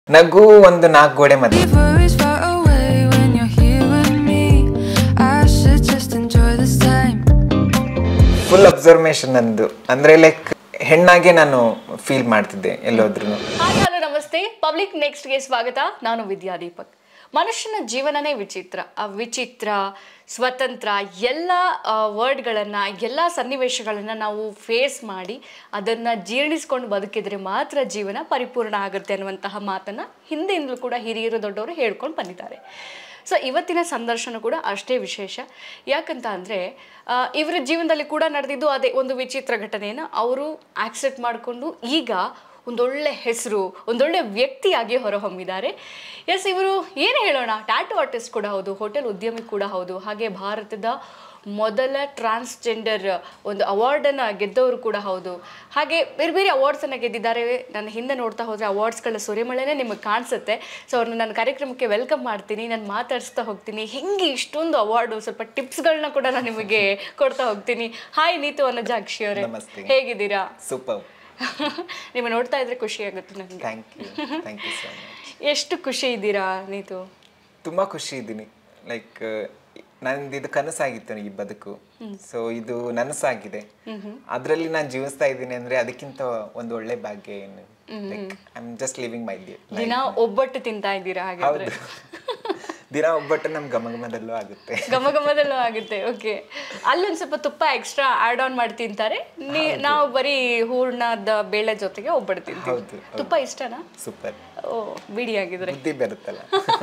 ನಗು ಒಂದು ನಾಲ್ಕು ಗೋಡೆ ಮಧ್ಯೆ worries far away when you're here with me. I should just enjoy this time. Full observation ನಂದು ಅಂದ್ರೆ ಲೈಕ್ ಹೆಣ್ಣಾಗೆ ನಾನು ಫೀಲ್ ಮಾಡ್ತಿದ್ದೆ ಎಲ್ಲೋದ್ರೂ ಹಾಯ್ ಹಲೋ ನಮಸ್ತೆ ಪಬ್ಲಿಕ್ ನೆಕ್ಸ್ಟ್ಗೆ ಸ್ವಾಗತ ನಾನು ವಿದ್ಯಾ ದೀಪಕ್ ಮನುಷ್ಯನ ಜೀವನನೇ ವಿಚಿತ್ರ ಆ ವಿಚಿತ್ರ ಸ್ವತಂತ್ರ ಎಲ್ಲ ವರ್ಡ್ಗಳನ್ನು ಎಲ್ಲ ಸನ್ನಿವೇಶಗಳನ್ನು ನಾವು ಫೇಸ್ ಮಾಡಿ ಅದನ್ನು ಜೀರ್ಣಿಸ್ಕೊಂಡು ಬದುಕಿದ್ರೆ ಮಾತ್ರ ಜೀವನ ಪರಿಪೂರ್ಣ ಆಗುತ್ತೆ ಅನ್ನುವಂತಹ ಮಾತನ್ನು ಹಿಂದೆಯಿಂದಲೂ ಕೂಡ ಹಿರಿಯರು ದೊಡ್ಡವರು ಹೇಳ್ಕೊಂಡು ಬಂದಿದ್ದಾರೆ ಸೊ ಇವತ್ತಿನ ಸಂದರ್ಶನ ಕೂಡ ಅಷ್ಟೇ ವಿಶೇಷ ಯಾಕಂತ ಅಂದರೆ ಇವರ ಜೀವನದಲ್ಲಿ ಕೂಡ ನಡೆದಿದ್ದು ಅದೇ ಒಂದು ವಿಚಿತ್ರ ಘಟನೆಯನ್ನು ಅವರು ಆಕ್ಸೆಪ್ಟ್ ಮಾಡಿಕೊಂಡು ಈಗ ಒಂದೊಳ್ಳೆ ಹೆಸರು ಒಂದೊಳ್ಳೆ ವ್ಯಕ್ತಿಯಾಗಿ ಹೊರಹೊಮ್ಮಿದ್ದಾರೆ ಎಸ್ ಇವರು ಏನು ಹೇಳೋಣ ಟ್ಯಾಟು ಆರ್ಟಿಸ್ಟ್ ಕೂಡ ಹೌದು ಹೋಟೆಲ್ ಉದ್ಯಮಿ ಕೂಡ ಹೌದು ಹಾಗೆ ಭಾರತದ ಮೊದಲ ಟ್ರಾನ್ಸ್ಜೆಂಡರ್ ಒಂದು ಅವಾರ್ಡನ್ನು ಗೆದ್ದವರು ಕೂಡ ಹೌದು ಹಾಗೆ ಬೇರೆ ಬೇರೆ ಅವಾರ್ಡ್ಸನ್ನು ಗೆದ್ದಿದ್ದಾರೆ ನನ್ನ ಹಿಂದೆ ನೋಡ್ತಾ ಹೋದರೆ ಅವಾರ್ಡ್ಸ್ಗಳ ಸುರಿಮಳೆನೇ ನಿಮಗೆ ಕಾಣಿಸುತ್ತೆ ಸೊ ಅವ್ರನ್ನ ನನ್ನ ಕಾರ್ಯಕ್ರಮಕ್ಕೆ ವೆಲ್ಕಮ್ ಮಾಡ್ತೀನಿ ನಾನು ಮಾತಾಡಿಸ್ತಾ ಹೋಗ್ತೀನಿ ಹೆಂಗೆ ಇಷ್ಟೊಂದು ಅವಾರ್ಡು ಸ್ವಲ್ಪ ಟಿಪ್ಸ್ಗಳನ್ನ ಕೂಡ ನಾನು ನಿಮಗೆ ಕೊಡ್ತಾ ಹೋಗ್ತೀನಿ ಹಾಯ್ ನೀತು ಅನ್ನಜಾಕ್ಷಿ ಅವರೇ ನಮಸ್ತೆ. ಹೇಗಿದ್ದೀರಾ ಸೂಪರ್ ನಿಮ್ಮ ನೋಡ್ತಾ ಇದ್ರೆ ಖುಷಿ ಆಗುತ್ತೆ ನನಗೆ thank you thank you so much ಎಷ್ಟು ಖುಷಿ ಇದ್ದೀರಾ ನೀತು ತುಂಬಾ ಖುಷಿ ಇದ್ದೀನಿ ಲೈಕ್ ನಂದು ಇದು ಕನಸಾಗಿತ್ತು ಈ ಬದುಕು ಸೊ ಇದು ನನಸಾಗಿದೆ ಅದರಲ್ಲಿ ನಾನು ಜೀವಿಸ್ತಾ ಇದ್ದೀನಿ ಅಂದ್ರೆ ಅದಕ್ಕಿಂತ ಒಂದು ಒಳ್ಳೆ ಭಾಗ್ಯ ಏನು like I am just living my ದಿನ ಒಬ್ಬಟ್ಟು ತಿಂತಾ ಇದ್ದೀರಾ ಹಾಗಾದ್ರೆ ಹೌದು ದಿನ ಒಬ್ಬಟ್ಟು ನಮ್ ಗಮಗಮದಲ್ಲೂ ಆಗುತ್ತೆ ಘಮ ಘಮದಲ್ಲೂ ಆಗುತ್ತೆ ಓಕೆ ಅಲ್ಲೊಂದು ಸ್ವಲ್ಪ ತುಪ್ಪ ಎಕ್ಸ್ಟ್ರಾ ಆಡ್ ಆನ್ ಮಾಡಿ ತಿಂತಾರೆ ನೀ- ನಾವು ಬರೀ ಹೂರ್ಣದ ಬೇಳೆ ಜೊತೆಗೆ ಒಬ್ಬಟ್ಟು ತಿಂತೀವಿ ಹೌದು, ಹೌದು. ತುಪ್ಪ ಇಷ್ಟನಾ ಸೂಪರ್ ಓ ಬಿಡಿ ಆಗಿದ್ರೆ ಬುದ್ಧಿ ಬರುತ್ತಲ್ಲ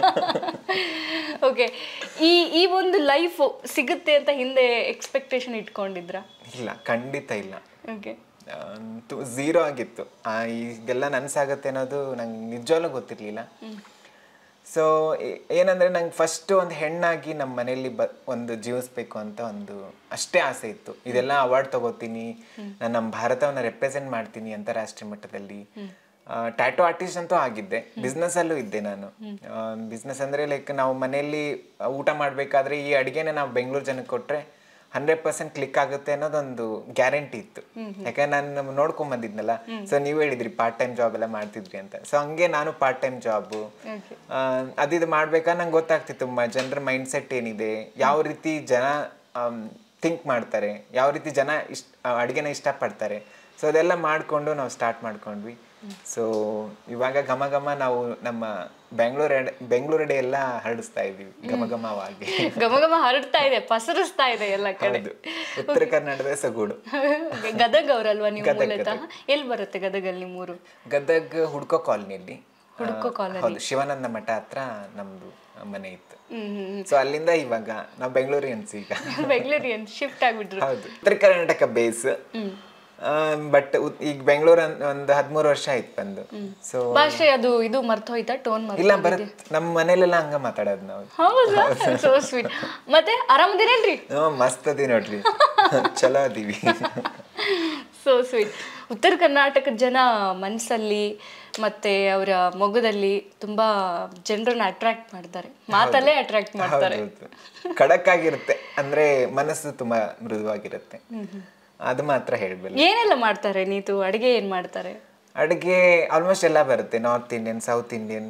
ಓಕೆ ಈ ಈ ಒಂದು ಲೈಫ್ ಸಿಗುತ್ತೆ ಅಂತ ಹಿಂದೆ ಎಕ್ಸ್ಪೆಕ್ಟೇಷನ್ ಇಟ್ಕೊಂಡಿದ್ರಾ ಇಲ್ಲ ಖಂಡಿತ ಇಲ್ಲ ಓಕೆ ಝೀರೋ ಆಗಿತ್ತು ಆ, ಇದೆಲ್ಲ ನನ್ಸಾಗತ್ತೆ ಅನ್ನೋದು ನಂಗೆ ನಿಜವಾಗ್ಲೂ ಗೊತ್ತಿರ್ಲಿಲ್ಲ ಸೊ ಏನಂದ್ರೆ ನಂಗೆ ಫಸ್ಟ್ ಒಂದು ಹೆಣ್ಣಾಗಿ ನಮ್ಮ ಮನೆಯಲ್ಲಿ ಬ ಒಂದು ಜೀವಿಸ್ಬೇಕು ಅಂತ ಒಂದು ಅಷ್ಟೇ ಆಸೆ ಇತ್ತು ಇದೆಲ್ಲ ಅವಾರ್ಡ್ ತಗೋತೀನಿ ನಾನು ನಮ್ಮ ಭಾರತವನ್ನ ರೆಪ್ರೆಸೆಂಟ್ ಮಾಡ್ತೀನಿ ಅಂತಾರಾಷ್ಟ್ರೀಯ ಮಟ್ಟದಲ್ಲಿ ಟ್ಯಾಟೋ ಆರ್ಟಿಸ್ಟ್ ಅಂತೂ ಆಗಿದ್ದೆ ಬಿಸ್ನೆಸ್ ಅಲ್ಲೂ ಇದ್ದೆ ನಾನು ಬಿಸ್ನೆಸ್ ಅಂದ್ರೆ ಲೈಕ್ ನಾವು ಮನೆಯಲ್ಲಿ ಊಟ ಮಾಡ್ಬೇಕಾದ್ರೆ ಈ ಅಡಿಗೆನ ನಾವು ಬೆಂಗಳೂರು ಜನಕ್ಕೆ ಕೊಟ್ರೆ ಹಂಡ್ರೆಡ್ ಪರ್ಸೆಂಟ್ ಕ್ಲಿಕ್ ಆಗುತ್ತೆ ಅನ್ನೋದೊಂದು ಗ್ಯಾರಂಟಿ ಇತ್ತು ಯಾಕಂದ್ರೆ ನಾನು ನೋಡ್ಕೊಂಡ್ ಬಂದಿದ್ನಲ್ಲ ಸೊ ನೀವು ಹೇಳಿದ್ರಿ ಪಾರ್ಟ್ ಟೈಮ್ ಜಾಬ್ ಎಲ್ಲ ಮಾಡ್ತಿದ್ರಿ ಅಂತ ಸೊ ಹಂಗೆ ನಾನು ಪಾರ್ಟ್ ಟೈಮ್ ಜಾಬು ಅದಿದು ಮಾಡ್ಬೇಕಾದ್ರೆ ನಂಗೆ ಗೊತ್ತಾಗ್ತಿತ್ತು ಜನರ ಮೈಂಡ್ ಸೆಟ್ ಏನಿದೆ ಯಾವ ರೀತಿ ಜನ ಥಿಂಕ್ ಮಾಡ್ತಾರೆ ಯಾವ ರೀತಿ ಜನ ಇಷ್ಟ ಅಡುಗೆನ ಇಷ್ಟಪಡ್ತಾರೆ ಸೊ ಅದೆಲ್ಲ ಮಾಡಿಕೊಂಡು ನಾವು ಸ್ಟಾರ್ಟ್ ಮಾಡ್ಕೊಂಡ್ವಿ ಸೊ ಇವಾಗ ಘಮ ಘಮ ನಾವು ನಮ್ಮ ಬೆಂಗಳೂರು ಬೆಂಗಳೂರಡೆ ಎಲ್ಲ ಹರಡಿಸ್ತಾ ಇದೀವಿ ಘಮ ಘಮವಾಗಿ ಘಮ ಘಮ ಹರಡ್ತಾ ಇದೆ ಪಸರಿಸ್ತಾ ಇದೆ ಎಲ್ಲ ಕಡೆ ಹೌದು ಉತ್ತರ ಕನ್ನಡದ ಸಗೂಡು Okay, ಗದಗ್ ಅವರಲ್ವಾ ನೀವು ಗದಗ್, ಮೂಲತಃ ಎಲ್ಲಿ ಬರುತ್ತೆ ಗದಗಲ್ಲಿ ನಿಮ್ಮೂರು ಗದಗ್ ಹುಡ್ಕೋ ಕಾಲನಿಯಲ್ಲಿ ಹುಡ್ಕೋ ಕಾಲನಿ ಹೌದು ಶಿವಾನಂದ ಮಠ ಹತ್ರ ನಮ್ದು ಮನೆ ಇತ್ತು ಸೊ ಅಲ್ಲಿಂದ ಇವಾಗ ನಾವು ಬೆಂಗಳೂರಿಯನ್ಸ್ ಈಗ ಬೆಂಗಳೂರಿಯನ್ ಶಿಫ್ಟ್ ಆಗ್ಬಿಟ್ರು ಹೌದು ಉತ್ತರ ಕರ್ನಾಟಕ ಬೇಸ್ ಬಟ್ ಈಗ ಬೆಂಗಳೂರು ಒಂದು ಹದಿಮೂರು ವರ್ಷ ಆಯ್ತು ಬಂದು ಸೊ ಭಾಷೆ ಅದು ಇದು ಮರ್ತೋಯ್ತಾ ಟೋನ್ ಮರ್ತ ಇಲ್ಲ ಬರತ್ ನಮ್ಮ ಮನೇಲೆಲ್ಲ ಹಂಗ ಮಾತಾಡೋದು ನಾವು ಹೌದಾ ಸೋ ಸ್ವೀಟ್ ಮತ್ತೆ ಆರಾಮದಿರೇನ್ರಿ ಹ್ಮ್, ಮಸ್ತ್ ಅದಿ ನೋಡ್ರಿ ಚಲೋ ಅದೀವಿ ಸೋ ಸ್ವೀಟ್ ಉತ್ತರ ಕರ್ನಾಟಕದ ಜನ ಮನಸ್ಸಲ್ಲಿ ಮತ್ತೆ ಅವರ ಮೊಗದಲ್ಲಿ ತುಂಬಾ ಜನರನ್ನ ಅಟ್ರಾಕ್ಟ್ ಮಾಡ್ತಾರೆ ಮಾತಲ್ಲೇ ಅಟ್ರಾಕ್ಟ್ ಮಾಡ್ತಾರೆ ಹೌದು ಖಡಕ್ ಆಗಿರುತ್ತೆ ಅಂದ್ರೆ ಮನಸ್ಸು ತುಂಬಾ ಮೃದುವಾಗಿರುತ್ತೆ ಅದು ಮಾತ್ರ ಹೇಳ್ಬಲ್ಲ ಏನೆಲ್ಲ ಮಾಡ್ತಾರೆ ನೀತು ಅಡಿಗೆ ಏನ್ ಮಾಡ್ತಾರೆ ಅಡುಗೆ ಆಲ್ಮೋಸ್ಟ್ ಎಲ್ಲ ಬರುತ್ತೆ ನಾರ್ತ್ ಇಂಡಿಯನ್ ಸೌತ್ ಇಂಡಿಯನ್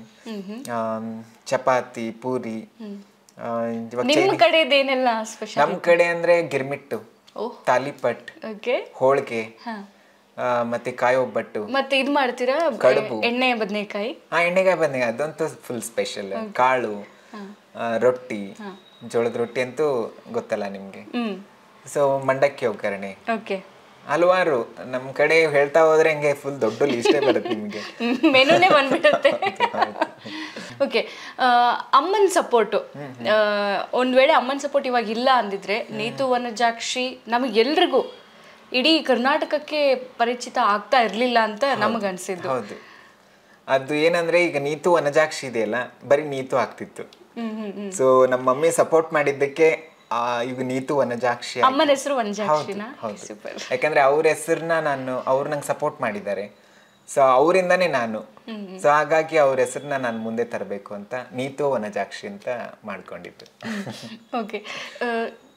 ಚಪಾತಿ ಪೂರಿ ಆ, ಇವಾಗ ನಿಮ್ಮ ಕಡೆದು ಏನೆಲ್ಲ ಸ್ಪೆಷಲ್ ನಮ್ ಕಡೆ ಅಂದ್ರೆ ಗಿರ್ಮಿಟ್ಟು ತಾಲಿಪಟ್ ಓಕೆ ಹೋಳಿಗೆ ಹಾ ಆ, ಮತ್ತೆ ಕಾಯಿ ಒಬ್ಬಟ್ಟು ಮತ್ತೆ ಇದು ಮಾಡ್ತೀರಾ ಕಡುಬು. ಎಣ್ಣೆ ಬದನೆಕಾಯಿ ಆ ಎಣ್ಣೆಗಾಯಿ ಬಂದ ಅದಂತೂ ಫುಲ್ ಸ್ಪೆಷಲ್ ಕಾಳು ಆ, ರೊಟ್ಟಿ ಜೋಳದ ರೊಟ್ಟಿ ಅಂತೂ ಗೊತ್ತಲ್ಲ ನಿಮ್ಗೆ ಹ್ಮ್ ಸೊ ಮಂಡಕ್ಕಿ ಒಗ್ಗರಣೆ ಓಕೆ ಹಲವಾರು ನಮ್ ಕಡೆ ಹೇಳ್ತಾ ಹೋದ್ರೆ ಹಂಗೆ ಫುಲ್ ದೊಡ್ಡ ಲಿಸ್ಟೇ ಬರುತ್ತೆ ನಿಮ್ಗೆ ಮೆನುನೇ ಬಂದ್ಬಿಡುತ್ತೆ ಓಕೆ ಅಮ್ಮನ ಸಪೋರ್ಟು ಒಂದ್ ವೇಳೆ ಅಮ್ಮನ ಸಪೋರ್ಟ್ ಇವಾಗ ಇಲ್ಲ ಅಂದಿದ್ರೆ ನೀತು ವನಜಾಕ್ಷಿ ನಮಗೆಲ್ರಿಗೂ ಇಡೀ ಕರ್ನಾಟಕಕ್ಕೆ ಪರಿಚಿತ ಆಗ್ತಾ ಇರ್ಲಿಲ್ಲ ಅಂತ ನಮಗನ್ಸಿದ್ದು ಹೌದು ಅದು ಏನಂದ್ರೆ ಈಗ ನೀತು ವನಜಾಕ್ಷಿ ಇದೆಯಲ್ಲ ಬರೀ ನೀತು ಆಗ್ತಿತ್ತು ಸೊ ನಮ್ಮ ಮಮ್ಮಿ ಸಪೋರ್ಟ್ ಮಾಡಿದ್ದಕ್ಕೆ ಆ, ಈಗ ನೀತು ವನಜಾಕ್ಷಿ ಆಯ್ತು. ಅಮ್ಮನ ಹೆಸರು ವನಜಾಕ್ಷಿನ ಹೌದು ಸೂಪರ್ ಯಾಕಂದ್ರೆ ಅವ್ರ ಹೆಸರನ್ನ ನಾನು ಅವ್ರು ನಂಗೆ ಸಪೋರ್ಟ್ ಮಾಡಿದ್ದಾರೆ ಸೊ ಅವರಿಂದಾನೇ ನಾನು ಸೊ ಹಾಗಾಗಿ ಅವ್ರ ಹೆಸರನ್ನ ನಾನು ಮುಂದೆ ತರಬೇಕು ಅಂತ ನೀತು ವನಜಾಕ್ಷಿ ಅಂತ ಮಾಡ್ಕೊಂಡಿದ್ದು ಓಕೆ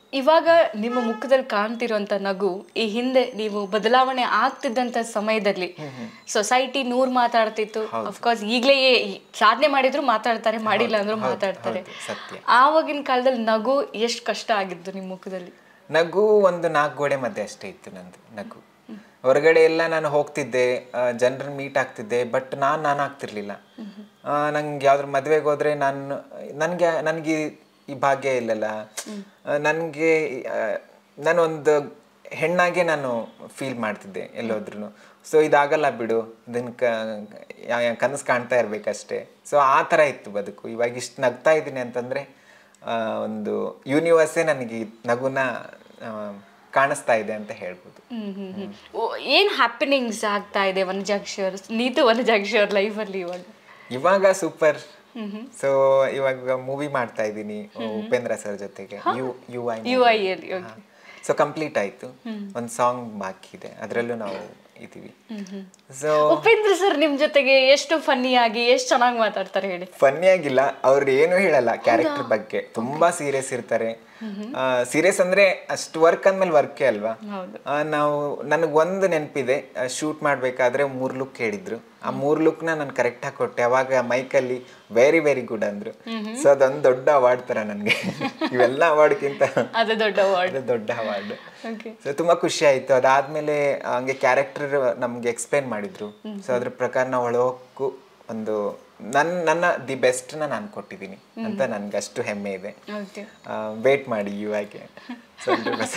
ಇವಾಗ ನಿಮ್ಮ ಮುಖದಲ್ಲಿ ಕಾಣ್ತಿರುವಂತ ನಗು ಈ ಹಿಂದೆ ನೀವು ಬದಲಾವಣೆ ಆಗ್ತಿದ್ದಂತ ಸಮಯದಲ್ಲಿ ಸೊಸೈಟಿ ನೂರ್ ಮಾತಾಡ್ತಿತ್ತು ಅಫ್ಕೋರ್ಸ್ ಈಗಲೇ ಸಾಧನೆ ಮಾಡಿದ್ರು ಮಾತಾಡ್ತಾರೆ ಮಾಡಿಲ್ಲ ಅಂದ್ರೂ ಮಾತಾಡ್ತಾರೆ ಹೌದು, ಸತ್ಯ. ಆವಾಗಿನ ಕಾಲದಲ್ಲಿ ನಗು ಎಷ್ಟು ಕಷ್ಟ ಆಗಿದ್ದು ನಿಮ್ಮ ಮುಖದಲ್ಲಿ ನಗು ಒಂದು ನಾಲ್ಕು ಗೋಡೆ ಮಧ್ಯೆ ಅಷ್ಟೇ ಇತ್ತು ನಂದು ನಗು ಹೊರಗಡೆ ಎಲ್ಲ ನಾನು ಹೋಗ್ತಿದ್ದೆ ಜನರ ಮೀಟ್ ಆಗ್ತಿದ್ದೆ ಬಟ್ ನಾನು ನಾನು ಆಗ್ತಿರ್ಲಿಲ್ಲ ನಂಗೆ ಯಾವ್ದ್ರ ಮದ್ವೆಗೆ ಹೋದ್ರೆ ನಾನು ನನಗೆ ನನಗೆ ಈ ಭಾಗ್ಯ ಇಲ್ಲಲ್ಲ ನನಗೆ ನಾನೊಂದು ಹೆಣ್ಣಾಗೆ ನಾನು ಫೀಲ್ ಮಾಡ್ತಿದ್ದೆ ಎಲ್ಲೋದ್ರೂ ಸೊ ಇದಾಗಲ್ಲ ಬಿಡು ಇದನ್ನ ಕ ಕನಸು ಕಾಣ್ತಾ ಇರ್ಬೇಕಷ್ಟೇ ಸೊ ಆ ಥರ ಇತ್ತು ಬದುಕು ಇವಾಗ ಇಷ್ಟು ನಗ್ತಾ ಇದ್ದೀನಿ ಅಂತಂದರೆ ಆ, ಒಂದು ಯೂನಿವರ್ಸೇ ನನಗೆ ಈ ನಗುನ ಆ, ಕಾಣಿಸ್ತಾ ಇದೆ ಅಂತ ಹೇಳ್ಬೋದು ಹ್ಮ್ ಹ್ಮ್ ಹ್ಮ್ ಓ, ಏನ್ ಹ್ಯಾಪನಿಂಗ್ಸ್ ಆಗ್ತಾ ಇದೆ ವನಜಾಕ್ಷರ್ ನೀತು ವನಜಾಕ್ಷರ್ ಲೈಫಲ್ಲಿ ಇವಾಗ ಇವಾಗ ಸೂಪರ್ ಸೊ ಇವಾಗ ಮೂವಿ ಮಾಡ್ತಾ ಇದ್ದೀನಿ ಉಪೇಂದ್ರ ಸರ್ ಜೊತೆಗೆ U U I U I ಅಲ್ಲಿ ಸೊ ಕಂಪ್ಲೀಟ್ ಆಯ್ತು ಒಂದು ಸಾಂಗ್ ಬಾಕಿ ಇದೆ ಅದರಲ್ಲೂ ನಾವು ಇದ್ದೀವಿ ಸೊ ಉಪೇಂದ್ರ ಸರ್ ನಿಮ್ ಜೊತೆಗೆ ಎಷ್ಟು ಫನ್ನಿ ಆಗಿ ಎಷ್ಟು ಚೆನ್ನಾಗಿ ಮಾತಾಡ್ತಾರೆ ಹೇಳಿ ಫನ್ನಿ ಆಗಿಲ್ಲ ಅವ್ರು ಏನು ಹೇಳಲ್ಲ ಕ್ಯಾರೆಕ್ಟರ್ ಬಗ್ಗೆ ತುಂಬಾ ಸೀರಿಯಸ್ ಇರ್ತಾರೆ ಸೀರಿಯಸ್ ಅಂದ್ರೆ ಅಷ್ಟು ವರ್ಕ್ ಅಂದ್ಮೇಲೆ ವರ್ಕೇ ಅಲ್ವಾ ಆ, ನಾವು ನನಗೆ ಒಂದು ನೆನಪಿದೆ ಶೂಟ್ ಮಾಡ್ಬೇಕಾದ್ರೆ ಮೂರ್ ಲುಕ್ ಹೇಳಿದ್ರು ಆ ಮೂರ್ ಲುಕ್ ನ ನಾನು ಕರೆಕ್ಟ್ ಆಗಿ ಕೊಟ್ಟೆ ಅವಾಗ ಮೈಕಲ್ಲಿ ವೆರಿ ವೆರಿ ಗುಡ್ ಅಂದ್ರು ಸೊ ಅದೊಂದು ದೊಡ್ಡ ಅವಾರ್ಡ್ ತರ ನನ್ಗೆ ಇವೆಲ್ಲ ಅವಾರ್ಡ್ಗಿಂತ ಅದು ದೊಡ್ಡ ವರ್ಡ್ ಅದು ದೊಡ್ಡ ಅವಾರ್ಡ್ ಓಕೆ ಸೊ ತುಂಬಾ ಖುಷಿ ಆಯ್ತು ಅದಾದ್ಮೇಲೆ ಹಂಗೆ ಕ್ಯಾರೆಕ್ಟರ್ ನಮ್ಗೆ ಎಕ್ಸ್ಪ್ಲೈನ್ ಮಾಡಿದ್ರು ಸೊ ಅದ್ರ ಪ್ರಕಾರ ನಾವು ಒಳಗೋಕ್ಕೂ ಒಂದು ನನ್ನ ನನ್ನ ದಿ ಬೆಸ್ಟ್ನ ನಾನು ಕೊಟ್ಟಿದ್ದೀನಿ ಅಂತ ನನ್ಗೆ ಅಷ್ಟು ಹೆಮ್ಮೆ ಇದೆ ಓಕೆ ವೇಟ್ ಮಾಡಿ ಇವಾಗೆ ಸೊ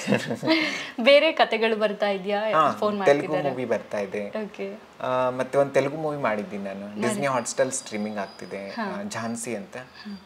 ಬೇರೆ ಕತೆಗಳು ಬರ್ತಾ ಇದೆಯಾ ಫೋನ್ ತೆಲುಗು ಮಾಡ್ತಿದ್ದಾರೆ ಮೂವಿ ಬರ್ತಾ ಇದೆ ಓಕೆ ಆ, ಮತ್ತೆ ಒಂದು ತೆಲುಗು ಮೂವಿ ಮಾಡಿದ್ದೀನಿ ನಾನು ಡಿಸ್ನಿ ಹಾಟ್ಸ್ಟಲ್ ಸ್ಟ್ರೀಮಿಂಗ್ ಆಗ್ತಿದೆ ಆ, ಝಾನ್ಸಿ ಅಂತ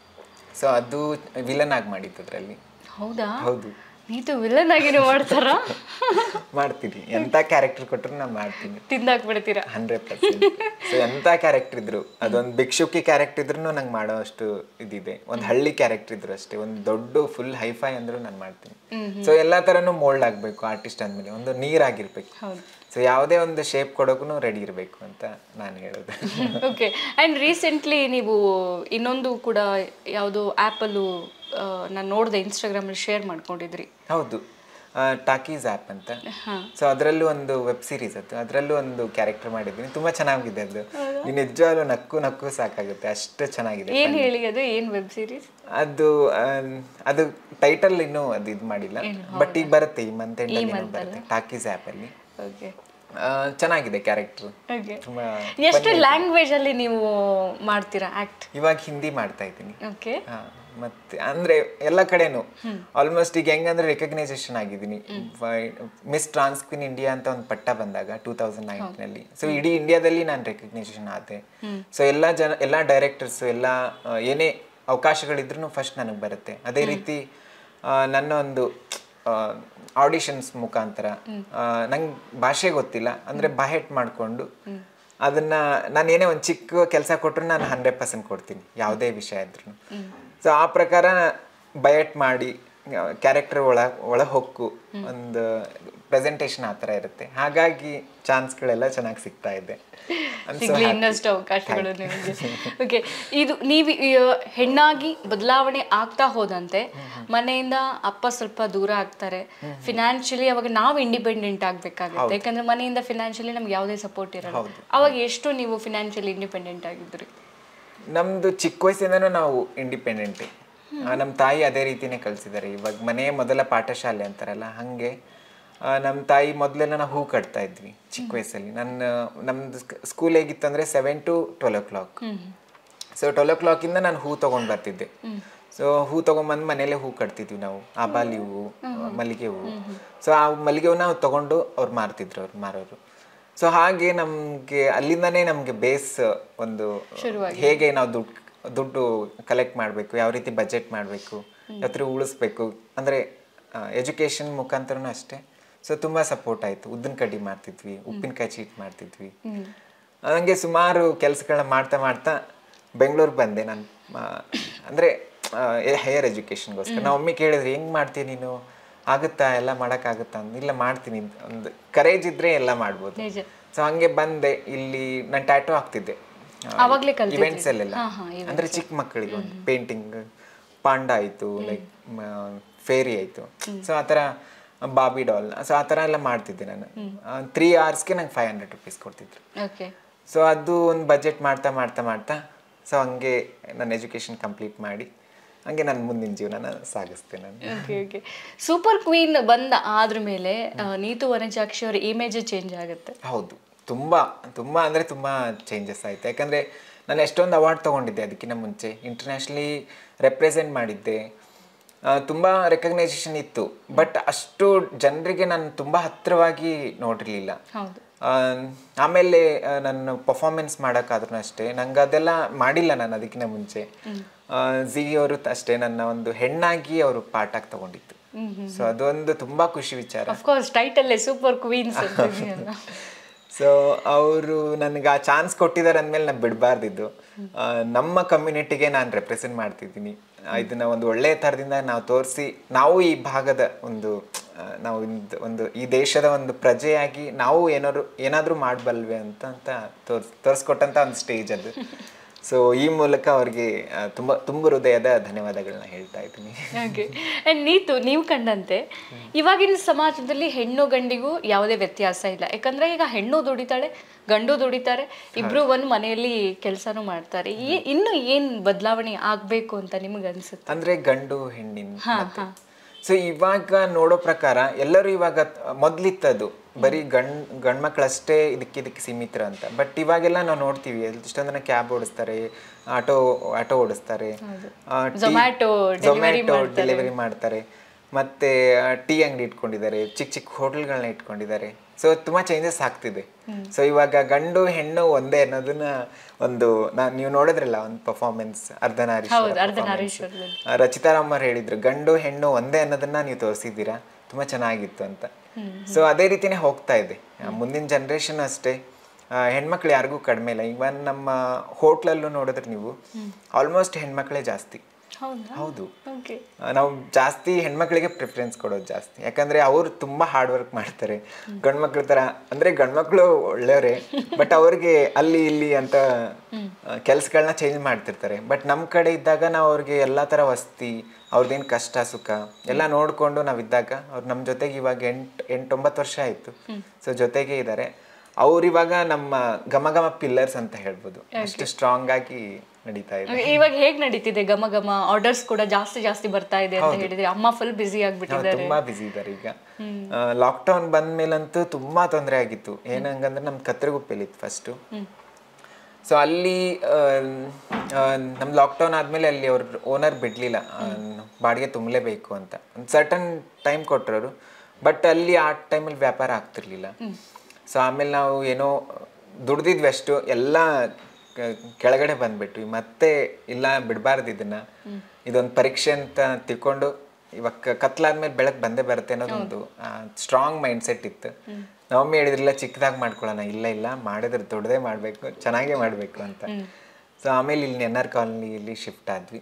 ಸೊ ಅದು ವಿಲನ್ ಆಗಿ ಮಾಡಿದ್ದು ಅದರಲ್ಲಿ ಹೌದಾ ಹೌದು ನೀತು ವಿಲನ್ ಆಗಿನೂ ಮಾಡ್ತಾರ ಮಾಡ್ತೀನಿ ಎಂತ ಕ್ಯಾರೆಕ್ಟರ್ ಕೊಟ್ಟರು ನಾನು ಮಾಡ್ತೀನಿ ತಿಂದಾಕ್ಬಿಡ್ತೀರಾ ಹಂಡ್ರೆಡ್ ಪರ್ಸೆಂಟ್ ಸೊ ಎಂತ ಕ್ಯಾರೆಕ್ಟರ್ ಇದ್ರು ಅದೊಂದು ಭಿಕ್ಷುಕಿ ಕ್ಯಾರೆಕ್ಟರ್ ಇದ್ರು ನಂಗೆ ಮಾಡೋ ಅಷ್ಟು ಇದಿದೆ ಒಂದು ಹಳ್ಳಿ ಕ್ಯಾರೆಕ್ಟರ್ ಇದ್ರು ಅಷ್ಟೇ ಒಂದು ದೊಡ್ಡ ಫುಲ್ ಹೈಫೈ ಅಂದ್ರೂ ನಾನು ಮಾಡ್ತೀನಿ ಸೊ ಎಲ್ಲಾ ತರನು ಮೋಲ್ಡ್ ಆಗ್ಬೇಕು ಆರ್ಟಿಸ್ಟ್ ಅಂದ್ಮೇಲೆ ಒಂದು ನೀರಾಗಿರ್ಬೇಕು ಹೌದು. ಸೊ ಯಾವುದೇ ಒಂದು ಶೇಪ್ ಕೊಡೋಕು ರೆಡಿ ಇರಬೇಕು ಅಂತ ನಾನು ಹೇಳೋದು ಓಕೆ ಆ್ಯಂಡ್ ರೀಸೆಂಟ್ಲಿ ನೀವು ಇನ್ನೊಂದು ಕೂಡ ಯಾವುದು ಆ್ಯಪಲ್ಲೂ ನಾನು ನೋಡಿದೆ ಇನ್ಸ್ಟಾಗ್ರಾಮಲ್ಲಿ ಶೇರ್ ಮಾಡ್ಕೊಂಡಿದ್ರಿ ಹೌದು ಟಾಕೀಸ್ ಆ್ಯಪ್ ಅಂತ ಸೊ ಅದರಲ್ಲೂ ಒಂದು ವೆಬ್ ಸೀರೀಸ್ ಅದು ಅದರಲ್ಲೂ ಒಂದು ಕ್ಯಾರೆಕ್ಟರ್ ಮಾಡಿದ್ದೀನಿ ತುಂಬಾ ಚೆನ್ನಾಗಿದೆ ಅದು ನೀನು ನಿಜವಾಗ್ಲೂ ನಕ್ಕು ನಕ್ಕು ಸಾಕಾಗುತ್ತೆ ಅಷ್ಟು ಚೆನ್ನಾಗಿದೆ ಏನು ಹೇಳಿ ಅದು ಏನು ವೆಬ್ ಸೀರೀಸ್ ಅದು ಆಮ್, ಅದು ಟೈಟಲ್ ಇನ್ನೂ ಅದು ಇದು ಮಾಡಿಲ್ಲ ಬಟ್ ಈಗ ಬರುತ್ತೆ ಈ ಮಂತ್ ಎಂಡಲ್ಲಿ ಬರುತ್ತೆ ಟಾಕೀಸ್ ಆ್ಯಪ್ ಅಲ್ಲಿ ಓಕೆ ಆ, ಚೆನ್ನಾಗಿದೆ ಕ್ಯಾರೆಕ್ಟರ್ ಓಕೆ ತುಂಬಾ ಎಷ್ಟು ಲ್ಯಾಂಗ್ವೇಜ್ ಅಲ್ಲಿ ನೀವು ಮಾಡ್ತೀರಾ ಆಕ್ಟ್ ಇವಾಗ ಹಿಂದಿ ಮಾಡ್ತಾ ಇದ್ದೀನಿ ಓಕೆ ಹಾ, ಮತ್ತೆ ಅಂದ್ರೆ ಎಲ್ಲ ಕಡೆನೂ ಆಲ್ಮೋಸ್ಟ್ ಈಗ ಹೆಂಗಂದ್ರೆ ರೆಕಗ್ನೈಸೇಷನ್ ಆಗಿದ್ದೀನಿ ಮಿಸ್ ಟ್ರಾನ್ಸ್ಕ್ವಿನ್ ಇಂಡಿಯಾ ಅಂತ ಒಂದು ಪಟ್ಟ ಬಂದಾಗ ಟೂ ತೌಸಂಡ್ ನೈನ್ನಲ್ಲಿ ಸೊ ಇಡೀ ಇಂಡಿಯಾದಲ್ಲಿ ನಾನು ರೆಕಗ್ನೈಸೇಷನ್ ಆದೆ ಸೊ ಎಲ್ಲ ಜನ ಎಲ್ಲ ಡೈರೆಕ್ಟರ್ಸ್ ಎಲ್ಲ ಆ, ಏನೇ ಅವಕಾಶಗಳಿದ್ರು ಫಸ್ಟ್ ನನಗೆ ಬರುತ್ತೆ ಅದೇ ರೀತಿ ಆ, ನನ್ನ ಒಂದು ಆಡಿಷನ್ಸ್ ಮುಖಾಂತರ ನಂಗೆ ಭಾಷೆ ಗೊತ್ತಿಲ್ಲ ಅಂದ್ರೆ ಬಾಹೆಟ್ ಮಾಡಿಕೊಂಡು ಅದನ್ನ ನಾನು ಏನೇ ಒಂದು ಚಿಕ್ಕ ಕೆಲಸ ಕೊಟ್ಟರು ನಾನು ಹಂಡ್ರೆಡ್ ಪರ್ಸೆಂಟ್ ಕೊಡ್ತೀನಿ ಯಾವುದೇ ವಿಷಯ ಇದ್ರು ಸೊ ಆ ಪ್ರಕಾರ ಬಯಟ್ ಮಾಡಿ ಕ್ಯಾರೆಕ್ಟರ್ ಒಳ ಒಳ ಹೊಕ್ಕು ಒಂದು ಪ್ರೆಸೆಂಟೇಷನ್ ಆ ಥರ ಇರುತ್ತೆ ಹಾಗಾಗಿ ಚಾನ್ಸ್ಗಳೆಲ್ಲ ಚೆನ್ನಾಗಿ ಸಿಗ್ತಾ ಇದೆ I'm so ಸಿಗ್ಲಿ happy. ಇನ್ನಷ್ಟು ಅವಕಾಶಗಳು ನಿಮಗೆ ಓಕೆ ಇದು ನೀವು ಈ, ಹೆಣ್ಣಾಗಿ ಬದಲಾವಣೆ ಆಗ್ತಾ ಹೋದಂತೆ ಮನೆಯಿಂದ ಅಪ್ಪ ಸ್ವಲ್ಪ ದೂರ ಆಗ್ತಾರೆ ಫಿನಾನ್ಷಿಯಲಿ ಅವಾಗ ನಾವು ಇಂಡಿಪೆಂಡೆಂಟ್ ಆಗ್ಬೇಕಾಗುತ್ತೆ ಯಾಕಂದ್ರೆ ಮನೆಯಿಂದ ಫಿನಾನ್ಷಿಯಲಿ ನಮ್ಗೆ ಯಾವುದೇ ಸಪೋರ್ಟ್ ಇರಲ್ಲ ಅವಾಗ ಎಷ್ಟು ನೀವು ಫಿನಾನ್ಷಿಯಲಿ ಇಂಡಿಪೆಂಡೆಂಟ್ ಆಗಿದ್ರಿ ನಮ್ದು ಚಿಕ್ಕ ವಯಸ್ಸಿಂದನೂ ನಾವು ಇಂಡಿಪೆಂಡೆಂಟ್ ನಮ್ಮ ತಾಯಿ ಅದೇ ರೀತಿನೇ ಕಲಿಸಿದ್ದಾರೆ ಇವಾಗ ಮನೆ ಮೊದಲ ಪಾಠಶಾಲೆ ಅಂತಾರಲ್ಲ ಹಾಗೆ ನಮ್ಮ ತಾಯಿ ಮೊದಲೆಲ್ಲ ನಾವು ಹೂ ಕಟ್ತಾ ಇದ್ವಿ ಚಿಕ್ಕ ವಯಸ್ಸಲ್ಲಿ ನನ್ನ ನಮ್ದು ಸ್ಕೂಲ್ ಹೇಗಿತ್ತು ಅಂದರೆ seven to twelve o'clock so twelve ಓ ಕ್ಲಾಕಿಂದ ನಾನು ಹೂ ತೊಗೊಂಡು ಬರ್ತಿದ್ದೆ ಸೊ ಹೂ ತೊಗೊಂಬಂದು ಮನೇಲೆ ಹೂ ಕಟ್ತಿದ್ವಿ ನಾವು ಆಬಾಲಿ ಹೂವು ಮಲ್ಲಿಗೆ ಹೂವು ಸೊ ಆ ಮಲ್ಲಿಗೆ ಹೂವು ನಾವು ತೊಗೊಂಡು ಅವ್ರು ಮಾರ್ತಿದ್ರು ಅವ್ರು ಮಾರೋರು ಸೊ ಹಾಗೆ ನಮಗೆ ಅಲ್ಲಿಂದನೇ ನಮಗೆ ಬೇಸ್ ಒಂದು ಹೇಗೆ ನಾವು ದುಡ್ಡು ದುಡ್ಡು ಕಲೆಕ್ಟ್ ಮಾಡಬೇಕು ಯಾವ ರೀತಿ ಬಜೆಟ್ ಮಾಡಬೇಕು ಯಾವ ಥರ ಉಳಿಸ್ಬೇಕು ಅಂದರೆ ಎಜುಕೇಷನ್ ಮುಖಾಂತರನೂ ಅಷ್ಟೇ ಸೊ ತುಂಬ ಸಪೋರ್ಟ್ ಆಯಿತು ಉದ್ದಿನ ಕಡ್ಡಿ ಮಾಡ್ತಿದ್ವಿ ಉಪ್ಪಿನಕಾಯಿ ಚೀಟ್ ಮಾಡ್ತಿದ್ವಿ ಹಂಗೆ ಸುಮಾರು ಕೆಲಸಗಳನ್ನ ಮಾಡ್ತಾ ಮಾಡ್ತಾ ಬೆಂಗಳೂರಿಗೆ ಬಂದೆ ನಾನು ಅಂದರೆ ಹೈಯರ್ ಎಜುಕೇಷನ್ಗೋಸ್ಕರ ನಾವು ಒಮ್ಮೆ ಕೇಳಿದ್ರೆ ಹೆಂಗೆ ಮಾಡ್ತೀಯ ನೀನು ಆಗುತ್ತಾ ಎಲ್ಲ ಮಾಡೋಕ್ಕಾಗುತ್ತಾ ಅಂತ ಇಲ್ಲ ಮಾಡ್ತೀನಿ ಒಂದು ಕರೇಜ್ ಇದ್ರೆ ಎಲ್ಲ ಮಾಡ್ಬೋದು ನಿಜ ಸೊ ಹಂಗೆ ಬಂದೆ ಇಲ್ಲಿ ನಾನು ಟ್ಯಾಟೋ ಹಾಕ್ತಿದ್ದೆ ಆವಾಗ್ಲೇ ಕಲ್ತಿದ್ರಿ? ಇವೆಂಟ್ಸ್ ಅಲ್ಲೆಲ್ಲ ಹಾ, ಹಾ, ಅಂದ್ರೆ ಚಿಕ್ಕ ಮಕ್ಕಳಿಗೆ ಒಂದು ಪೇಂಟಿಂಗ್ ಪಾಂಡ ಆಯಿತು ಲೈಕ್ ಫೇರಿ ಆಯಿತು ಸೊ ಆ ಥರ ಬಾಬಿ ಡಾಲ್ ಸೊ ಆ ಥರ ಎಲ್ಲ ಮಾಡ್ತಿದ್ದೆ ನಾನು ತ್ರೀ ಅವರ್ಸ್ಗೆ ನಂಗೆ ಫೈವ್ ಹಂಡ್ರೆಡ್ ರುಪೀಸ್ ಕೊಡ್ತಿದ್ರು ಓಕೆ ಸೊ ಅದು ಒಂದು ಬಜೆಟ್ ಮಾಡ್ತಾ ಮಾಡ್ತಾ ಮಾಡ್ತಾ ಸೊ ಹಂಗೆ ನನ್ನ ಎಜುಕೇಷನ್ ಕಂಪ್ಲೀಟ್ ಮಾಡಿ ಹಂಗೆ ನನ್ನ ಮುಂದಿನ ಜೀವನನ ಸಾಗಿಸ್ತೆ ನಾನು ಓಕೆ ಓಕೆ ಸೂಪರ್ ಕ್ವೀನ್ ಬಂದ ಆದ್ರ ಮೇಲೆ ಆ, ನೀತು ವನಜಾಕ್ಷಿ ಅವರ ಇಮೇಜ್ ಚೇಂಜ್ ಆಗುತ್ತೆ ಹೌದು ತುಂಬ ತುಂಬ ಅಂದರೆ ತುಂಬ ಚೇಂಜಸ್ ಆಯಿತು ಯಾಕಂದರೆ ನಾನು ಎಷ್ಟೊಂದು ಅವಾರ್ಡ್ ತೊಗೊಂಡಿದ್ದೆ ಅದಕ್ಕಿಂತ ಮುಂಚೆ ಇಂಟರ್ನ್ಯಾಷನಲಿ ರೆಪ್ರೆಸೆಂಟ್ ಮಾಡಿದ್ದೆ ತುಂಬ ರೆಕಗ್ನೈಸೇಷನ್ ಇತ್ತು ಬಟ್ ಅಷ್ಟು ಜನರಿಗೆ ನಾನು ತುಂಬ ಹತ್ತಿರವಾಗಿ ನೋಡಿರಲಿಲ್ಲ ಹೌದು ಆಮೇಲೆ ಆ, ನಾನು ಪರ್ಫಾರ್ಮೆನ್ಸ್ ಮಾಡೋಕ್ಕಾದ್ರೂ ಅಷ್ಟೇ ನಂಗೆ ಅದೆಲ್ಲ ಮಾಡಿಲ್ಲ ನಾನು ಅದಕ್ಕಿಂತ ಮುಂಚೆ ಜಿ ಅವರು ಅಷ್ಟೇ ನನ್ನ ಒಂದು ಹೆಣ್ಣಾಗಿ ಅವರು ಪಾಠಕ್ಕೆ ತಗೊಂಡಿತ್ತು ಸೊ ಅದೊಂದು ತುಂಬ ಖುಷಿ ವಿಚಾರ ಅಫ್ಕೋರ್ಸ್ ಟೈಟಲ್ಲೇ ಸೂಪರ್ ಕ್ವೀನ್ಸ್ ಸೊ ಅವರು ನನಗೆ ಆ ಚಾನ್ಸ್ ಕೊಟ್ಟಿದ್ದಾರೆ ಅಂದಮೇಲೆ ನಾನು ಬಿಡಬಾರ್ದಿದ್ದು ನಮ್ಮ ಕಮ್ಯುನಿಟಿಗೆ ನಾನು ರೆಪ್ರೆಸೆಂಟ್ ಮಾಡ್ತಿದ್ದೀನಿ ಆ, ಇದನ್ನ ಒಂದು ಒಳ್ಳೆಯ ಥರದಿಂದ ನಾವು ತೋರಿಸಿ ನಾವು ಈ ಭಾಗದ ಒಂದು ಆ, ನಾವು ಇಂದ್- ಒಂದು ಈ ದೇಶದ ಒಂದು ಪ್ರಜೆಯಾಗಿ ನಾವು ಏನಾದ್ರು ಏನಾದರೂ ಮಾಡಬಲ್ವೆ ಅಂತ ಅಂತ ತೋರ್ಸ್ ತೋರಿಸ್ಕೊಟ್ಟಂಥ ಒಂದು ಸ್ಟೇಜ್ ಅದು ಸೊ ಈ ಮೂಲಕ ಅವ್ರಿಗೆ ಆ, ತುಂಬ ತುಂಬ ಹೃದಯದ ಧನ್ಯವಾದಗಳನ್ನ ಹೇಳ್ತಾ ಇದ್ದೀನಿ ಓಕೆ ಆ್ಯಂಡ್ ನೀತು ನೀವು ಕಂಡಂತೆ ಇವಾಗಿನ ಸಮಾಜದಲ್ಲಿ ಹೆಣ್ಣು ಗಂಡಿಗೂ ಯಾವುದೇ ವ್ಯತ್ಯಾಸ ಇಲ್ಲ ಯಾಕಂದ್ರೆ ಈಗ ಹೆಣ್ಣು ದುಡಿತಾಳೆ ಗಂಡು ದುಡಿತಾರೆ ಇಬ್ರು ಒಂದು ಮನೆಯಲ್ಲಿ ಕೆಲಸನೂ ಮಾಡ್ತಾರೆ ಈ- ಇನ್ನು ಏನ್ ಬದಲಾವಣೆ ಆಗ್ಬೇಕು ಅಂತ ನಿಮ್ಗೆ ಅನ್ಸುತ್ತೆ ಅಂದ್ರೆ ಗಂಡು ಹೆಣ್ಣಿನ ಸೊ ಇವಾಗ ನೋಡೋ ಪ್ರಕಾರ ಎಲ್ಲರೂ ಇವಾಗ ಮೊದ್ಲಿತ್ತದು ಬರೀ ಗಂಡ್ ಗಂಡ್ ಮಕ್ಳಷ್ಟೇ ಇದಕ್ಕೆ ಇದಕ್ಕೆ ಸೀಮಿತರ ಅಂತ ಬಟ್ ಇವಾಗೆಲ್ಲ ನಾವು ನೋಡ್ತೀವಿ ಎಷ್ಟೊಂದು ಜನ ಕ್ಯಾಬ್ ಓಡಿಸ್ತಾರೆ ಆಟೋ ಆಟೋ ಓಡಿಸ್ತಾರೆ Zomato delivery ಝೊಮ್ಯಾಟೊ ಡೆಲಿವರಿ ಮಾಡ್ತಾರೆ ಮತ್ತೆ ಟೀ ಅಂಗಡಿ ಇಟ್ಕೊಂಡಿದ್ದಾರೆ ಚಿಕ್ಕ ಚಿಕ್ಕ ಹೋಟೆಲ್ಗಳನ್ನ ಇಟ್ಕೊಂಡಿದ್ದಾರೆ ಸೊ ತುಂಬಾ ಚೇಂಜಸ್ ಆಗ್ತಿದೆ ಸೊ ಇವಾಗ ಗಂಡು ಹೆಣ್ಣು ಒಂದೇ ಅನ್ನೋದನ್ನ ಒಂದು ನಾ- ನೀವು ನೋಡಿದ್ರಲ್ಲ ಒಂದು ಪರ್ಫಾರ್ಮೆನ್ಸ್ ಅರ್ಧನಾರೀಶ್ವರ ಅರ್ಧನಾರೀಶ್ವರದಲ್ಲಿ. ಆ, ರಚಿತಾ ರಾಮರ್ ಹೇಳಿದ್ರು ಗಂಡು ಹೆಣ್ಣು ಒಂದೇ ಅನ್ನೋದನ್ನ ನೀವು ತೋರಿಸಿದ್ದೀರಾ ತುಂಬಾ ಚೆನ್ನಾಗಿತ್ತು ಅಂತ ಸೊ ಅದೇ ರೀತಿನೇ ಹೋಗ್ತಾ ಇದೆ ಆ, ಮುಂದಿನ ಜನ್ರೇಷನ್ ಅಷ್ಟೇ ಆ, ಹೆಣ್ಮಕ್ಳು ಯಾರಿಗೂ ಕಡಿಮೆ ಇಲ್ಲ ಇವನ್ ನಮ್ಮ ಹೋಟ್ಲಲ್ಲೂ ನೋಡಿದ್ರೆ ನೀವು ಆಲ್ಮೋಸ್ಟ್ ಹೆಣ್ಮಕ್ಳೇ ಜಾಸ್ತಿ ಹೌದಾ ಹೌದು ಓಕೆ ಆ, ನಾವು ಜಾಸ್ತಿ ಹೆಣ್ಮಕ್ಳಿಗೆ ಪ್ರಿಫರೆನ್ಸ್ ಕೊಡೋದು ಜಾಸ್ತಿ ಯಾಕಂದ್ರೆ ಅವ್ರು ತುಂಬಾ ಹಾರ್ಡ್ ವರ್ಕ್ ಮಾಡ್ತಾರೆ ಗಂಡ್ಮಕ್ಳ ತರ ಅಂದ್ರೆ ಗಂಡ್ಮಕ್ಳು ಒಳ್ಳೆಯವರೇ ಬಟ್ ಅವ್ರಿಗೆ ಅಲ್ಲಿ ಇಲ್ಲಿ ಅಂತ ಕೆಲ್ಸಗಳನ್ನ ಚೇಂಜ್ ಮಾಡ್ತಿರ್ತಾರೆ ಬಟ್ ನಮ್ಮ ಕಡೆ ಇದ್ದಾಗ ನಾವು ಅವ್ರಿಗೆ ಎಲ್ಲಾ ತರ ವಸ್ತಿ ಅವ್ರದ್ದೇನು ಕಷ್ಟ ಸುಖ ಎಲ್ಲ ನೋಡ್ಕೊಂಡು ನಾವಿದ್ದಾಗ ಅವ್ರು ನಮ್ಮ ಜೊತೆಗೆ ಇವಾಗ ಎಂಟು ಎಂಟೊಂಬತ್ತು ವರ್ಷ ಆಯ್ತು ಸೊ ಜೊತೆಗೆ ಇದ್ದಾರೆ ಅವ್ರು ಇವಾಗ ನಮ್ಮ ಘಮ ಘಮ ಪಿಲ್ಲರ್ಸ್ ಅಂತ ಹೇಳ್ಬೋದು ಅಷ್ಟು ಸ್ಟ್ರಾಂಗ್ ಆಗಿ ನಡೀತಾ ಇದೆ ಇವಾಗ ಹೇಗ್ ನಡೀತಿದೆ ಘಮ ಘಮ ಆರ್ಡರ್ಸ್ ಕೂಡ ಜಾಸ್ತಿ ಜಾಸ್ತಿ ಬರ್ತಾ ಇದೆ ಅಂತ ಹೇಳಿದ್ರೆ ಅಮ್ಮ ಫುಲ್ ಬಿಸಿ ನಾವು ಆಗ್ಬಿಟ್ಟಿದ್ದಾರೆ ತುಂಬಾ ಬಿಸಿ ಇದ್ದಾರೆ ಈಗ ಲಾಕ್ಡೌನ್ ಬಂದ ಮೇಲಂತೂ ತುಂಬಾ ತೊಂದರೆ ಆಗಿತ್ತು ಏನಂಗಂದ್ರೆ ನಮ್ ಕತ್ರಗುಪ್ಪೆಲಿತ್ತು ಫಸ್ಟು ಸೊ ಅಲ್ಲಿ ನಮ್ ಲಾಕ್ಡೌನ್ ಆದ್ಮೇಲೆ ಅಲ್ಲಿ ಅವ್ರ ಓನರ್ ಬಿಡ್ಲಿಲ್ಲ ಆ, ಬಾಡಿಗೆ ತುಂಬಲೇಬೇಕು ಅಂತ ಒಂದು ಸರ್ಟನ್ ಟೈಮ್ ಕೊಟ್ಟರು ಬಟ್ ಅಲ್ಲಿ ಆ ಟೈಮಲ್ಲಿ ವ್ಯಾಪಾರ ಆಗ್ತಿರ್ಲಿಲ್ಲ ಸೊ ಆಮೇಲೆ ನಾವು ಏನೋ ದುಡ್ದಿದ್ವಿ ಅಷ್ಟು ಎಲ್ಲ ಕ- ಕೆಳಗಡೆ ಬಂದ್ಬಿಟ್ವಿ ಮತ್ತೆ ಇಲ್ಲ ಬಿಡಬಾರ್ದು ಇದನ್ನ ಇದೊಂದು ಪರೀಕ್ಷೆ ಅಂತ ತಿಳ್ಕೊಂಡು ಇವಾಗ ಕ- ಕತ್ಲಾದ್ಮೇಲೆ ಬೆಳಕು ಬಂದೇ ಬರುತ್ತೆ ಅನ್ನೋದೊಂದು ಸ್ಟ್ರಾಂಗ್ ಮೈಂಡ್ ಸೆಟ್ ಇತ್ತು ನವಮ್ಮಿ ಹೇಳಿದ್ರಿಲ್ಲ ಚಿಕ್ಕದಾಗಿ ಮಾಡ್ಕೊಳ್ಳೋಣ ಇಲ್ಲ ಇಲ್ಲ ಮಾಡಿದ್ರೆ ದೊಡ್ಡದೇ ಮಾಡಬೇಕು ಚೆನ್ನಾಗೇ ಮಾಡಬೇಕು ಅಂತ ಸೊ ಆಮೇಲೆ ಇಲ್ಲಿ ಎನ್ ಆರ್ ಕಾಲನಿ ಇಲ್ಲಿ ಶಿಫ್ಟ್ ಆದ್ವಿ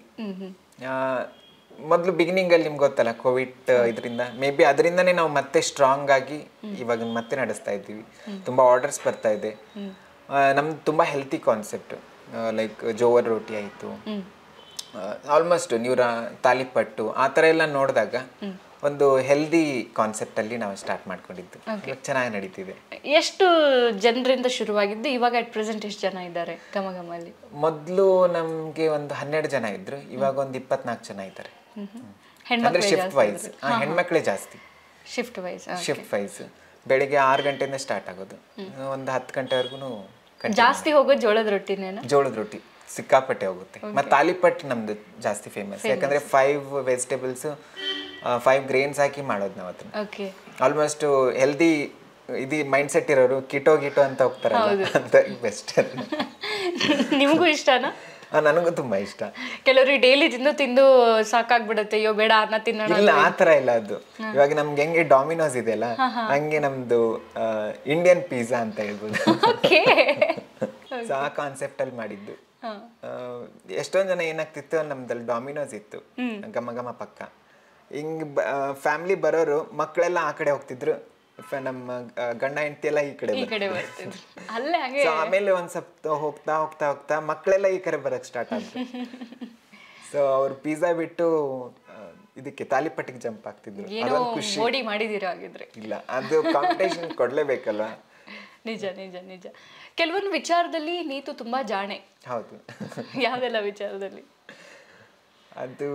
ಮೊದಲು ಬಿಗಿನಿಂಗಲ್ಲಿ ನಿಮ್ಗೆ ಗೊತ್ತಲ್ಲ ಕೋವಿಡ್ ಇದರಿಂದ ಮೇ ಬಿ ಅದರಿಂದನೇ ನಾವು ಮತ್ತೆ ಸ್ಟ್ರಾಂಗ್ ಆಗಿ ಇವಾಗ ಮತ್ತೆ ನಡೆಸ್ತಾ ಇದ್ದೀವಿ ತುಂಬ ಆರ್ಡರ್ಸ್ ಬರ್ತಾ ಇದೆ ನಮ್ದು ತುಂಬ healthy concept like jowar roti ಆಯಿತು ಆಲ್ಮೋಸ್ಟ್ ನೀವ್ರ ತಾಲಿಪಟ್ಟು ಆ ಥರ ಎಲ್ಲ ನೋಡಿದಾಗ ಒಂದು ಹೆಲ್ದಿ ಕಾನ್ಸೆಪ್ಟಲ್ಲಿ ನಾವು ಸ್ಟಾರ್ಟ್ ಮಾಡ್ಕೊಂಡಿದ್ದು ಇವಾಗ ಚೆನ್ನಾಗಿ ನಡೀತಿದೆ ಎಷ್ಟು ಜನರಿಂದ ಶುರುವಾಗಿದ್ದು ಇವಾಗ ಅಟ್ ಪ್ರೆಸೆಂಟ್ ಎಷ್ಟು ಜನ ಇದ್ದಾರೆ ಘಮ ಘಮಲ್ಲಿ ಮೊದಲು ನಮಗೆ ಒಂದು ಹನ್ನೆರಡು ಜನ ಇದ್ರು ಇವಾಗ ಒಂದು ಇಪ್ಪತ್ನಾಲ್ಕು ಜನ ಇದ್ದಾರೆ ಅಂದ್ರೆ ಹೆಣ್ಮಕ್ಳೇ ಶಿಫ್ಟ್ ವೈಸ್ ಹೆಣ್ಮಕ್ಳೇ ಜಾಸ್ತಿ ಶಿಫ್ಟ್ ವೈಸ್ ಶಿಫ್ಟ್ ವೈಸ್ ಬೆಳಿಗ್ಗೆ ಆರು ಗಂಟೆಯಿಂದ ಸ್ಟಾರ್ಟ್ ಆಗೋದು ಒಂದು ಹತ್ತು ಗಂಟೆವರೆಗೂ ಜಾಸ್ತಿ ಹೋಗೋದು ಜೋಳದ ರೊಟ್ಟಿನೇನ ಜೋಳದ ರೊಟ್ಟಿ ಸಿಕ್ಕಾಪಟ್ಟೆ ಹೋಗುತ್ತೆ ಮತ್ತೆ ತಾಲಿಪಟ್ ನಮ್ದು ಜಾಸ್ತಿ ಫೇಮಸ್ ಯಾಕಂದ್ರೆ ಫೈವ್ ವೆಜಿಟೇಬಲ್ಸ್ ಫೈವ್ ಗ್ರೇನ್ಸ್ ಹಾಕಿ ಮಾಡೋದು ನಾವು ಅದನ್ನ ಓಕೆ ಆಲ್ಮೋಸ್ಟ್ ಹೆಲ್ದಿ ಇದು ಮೈಂಡ್ ಸೆಟ್ ಇರೋರು ಕಿಟೋ ಗಿಟೋ ಅಂತ ಹೋಗ್ತಾರಲ್ಲ ಅಂತ ಬೆಸ್ಟ್ ನಿಮಗೂ ಇಷ್ಟನಾ ನನಗೂ ತುಂಬಾ ಇಷ್ಟ ಕೆಲವರು ಡೈಲಿ ತಿಂದು ತಿಂದು ಸಾಕಾಗ್ಬಿಡುತ್ತೆ ಅಯ್ಯೋ ಬೇಡ ಅನ್ನ ತಿನ್ನೋಣ ಇಲ್ಲ ಆ ತರ ಇಲ್ಲ ಅದು ಇವಾಗ ನಮ್ಗೆ ಹೆಂಗೆ ಡಾಮಿನೋಸ್ ಇದೆಯಲ್ಲ ಹಂಗೆ ನಮ್ದು ಇಂಡಿಯನ್ ಪಿಜ್ಜಾ ಅಂತ ಹೇಳ್ಬೋದು ಓಕೆ ಸೊ ಆ ಕಾನ್ಸೆಪ್ಟ್ ಅಲ್ಲಿ ಮಾಡಿದ್ದು ಆ, ಎಷ್ಟೊಂದ್ ಜನ ಏನಾಗ್ತಿತ್ತು ನಮ್ದಲ್ಲಿ ಡಾಮಿನೋಸ್ ಇತ್ತು ಘಮ ಘಮ ಪಕ್ಕ ಹಿಂಗ್ ಫ್ಯಾಮಿಲಿ ಬರೋರು ಮಕ್ಕಳೆಲ್ಲ ಆ ಕಡೆ ಹೋಗ್ತಿದ್ರು ಫ- ನಮ್ಮ ಆ, ಗಂಡ ಹೆಂಡತಿ ಎಲ್ಲ ಈ ಕಡೆ ಈ ಕಡೆ ಬರ್ತಿದ್ರು ಅಲ್ಲೇ ಹಂಗೆ ಸೊ ಆಮೇಲೆ ಒಂದ್ ಸ್ವಲ್ಪ ಹೋಗ್ತಾ ಹೋಗ್ತಾ ಹೋಗ್ತಾ ಮಕ್ಕಳೆಲ್ಲ ಈ ಕಡೆ ಬರಕ್ ಸ್ಟಾರ್ಟ್ ಆದ್ರು ಸೊ ಅವ್ರು ಪಿಜ್ಜಾ ಬಿಟ್ಟು ಆ, ಇದಕ್ಕೆ ತಾಲಿಪಟ್ಟಿಗೆ ಜಂಪ್ ಆಗ್ತಿದ್ರು ಏನೋ ಅದೊಂದು ಖುಷಿ ಮೋಡಿ ಮಾಡಿದೀರಾ ಹಾಗಿದ್ರೆ ಇಲ್ಲ ಅದು ಕಾಂಪಿಟೇಷನ್ ಕೊಡ್ಲೇಬೇಕಲ್ವಾ ನಿಜ ನಿಜ ನಿಜ ಕೆಲವೊಂದು ವಿಚಾರದಲ್ಲಿ ನೀತು ತುಂಬಾ ಜಾಣೆ ಹೌದು ಯಾವ್ದೆಲ್ಲ ವಿಚಾರದಲ್ಲಿ ಅದು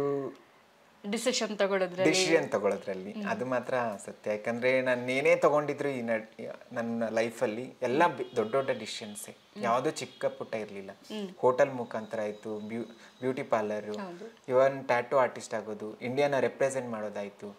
ಡಿಸಿಷನ್ ತಗೊಳ್ಳೋದ್ರಲ್ಲಿ ಡಿಸಿಷನ್ ತಗೊಳ್ಳೋದ್ರಲ್ಲಿ ಅದು ಮಾತ್ರ ಸತ್ಯ ಯಾಕಂದ್ರೆ ನಾನು ಏನೇ ತಗೊಂಡಿದ್ರು ಈ ನಡ್ ನನ್ನ ಲೈಫಲ್ಲಿ ಎಲ್ಲ ಬಿ- ದೊಡ್ಡ ದೊಡ್ಡ ಡಿಸಿಷನ್ಸೇ ಯಾವುದೂ ಚಿಕ್ಕ ಪುಟ್ಟ ಇರಲಿಲ್ಲ ಹೋಟೆಲ್ ಮುಖಾಂತರ ಆಯಿತು ಬ್ಯೂ beauty parlour even tattoo artist ಆಗೋದು ಇಂಡಿಯಾನ ರೆಪ್ರೆಸೆಂಟ್ ಮಾಡೋದಾಯಿತು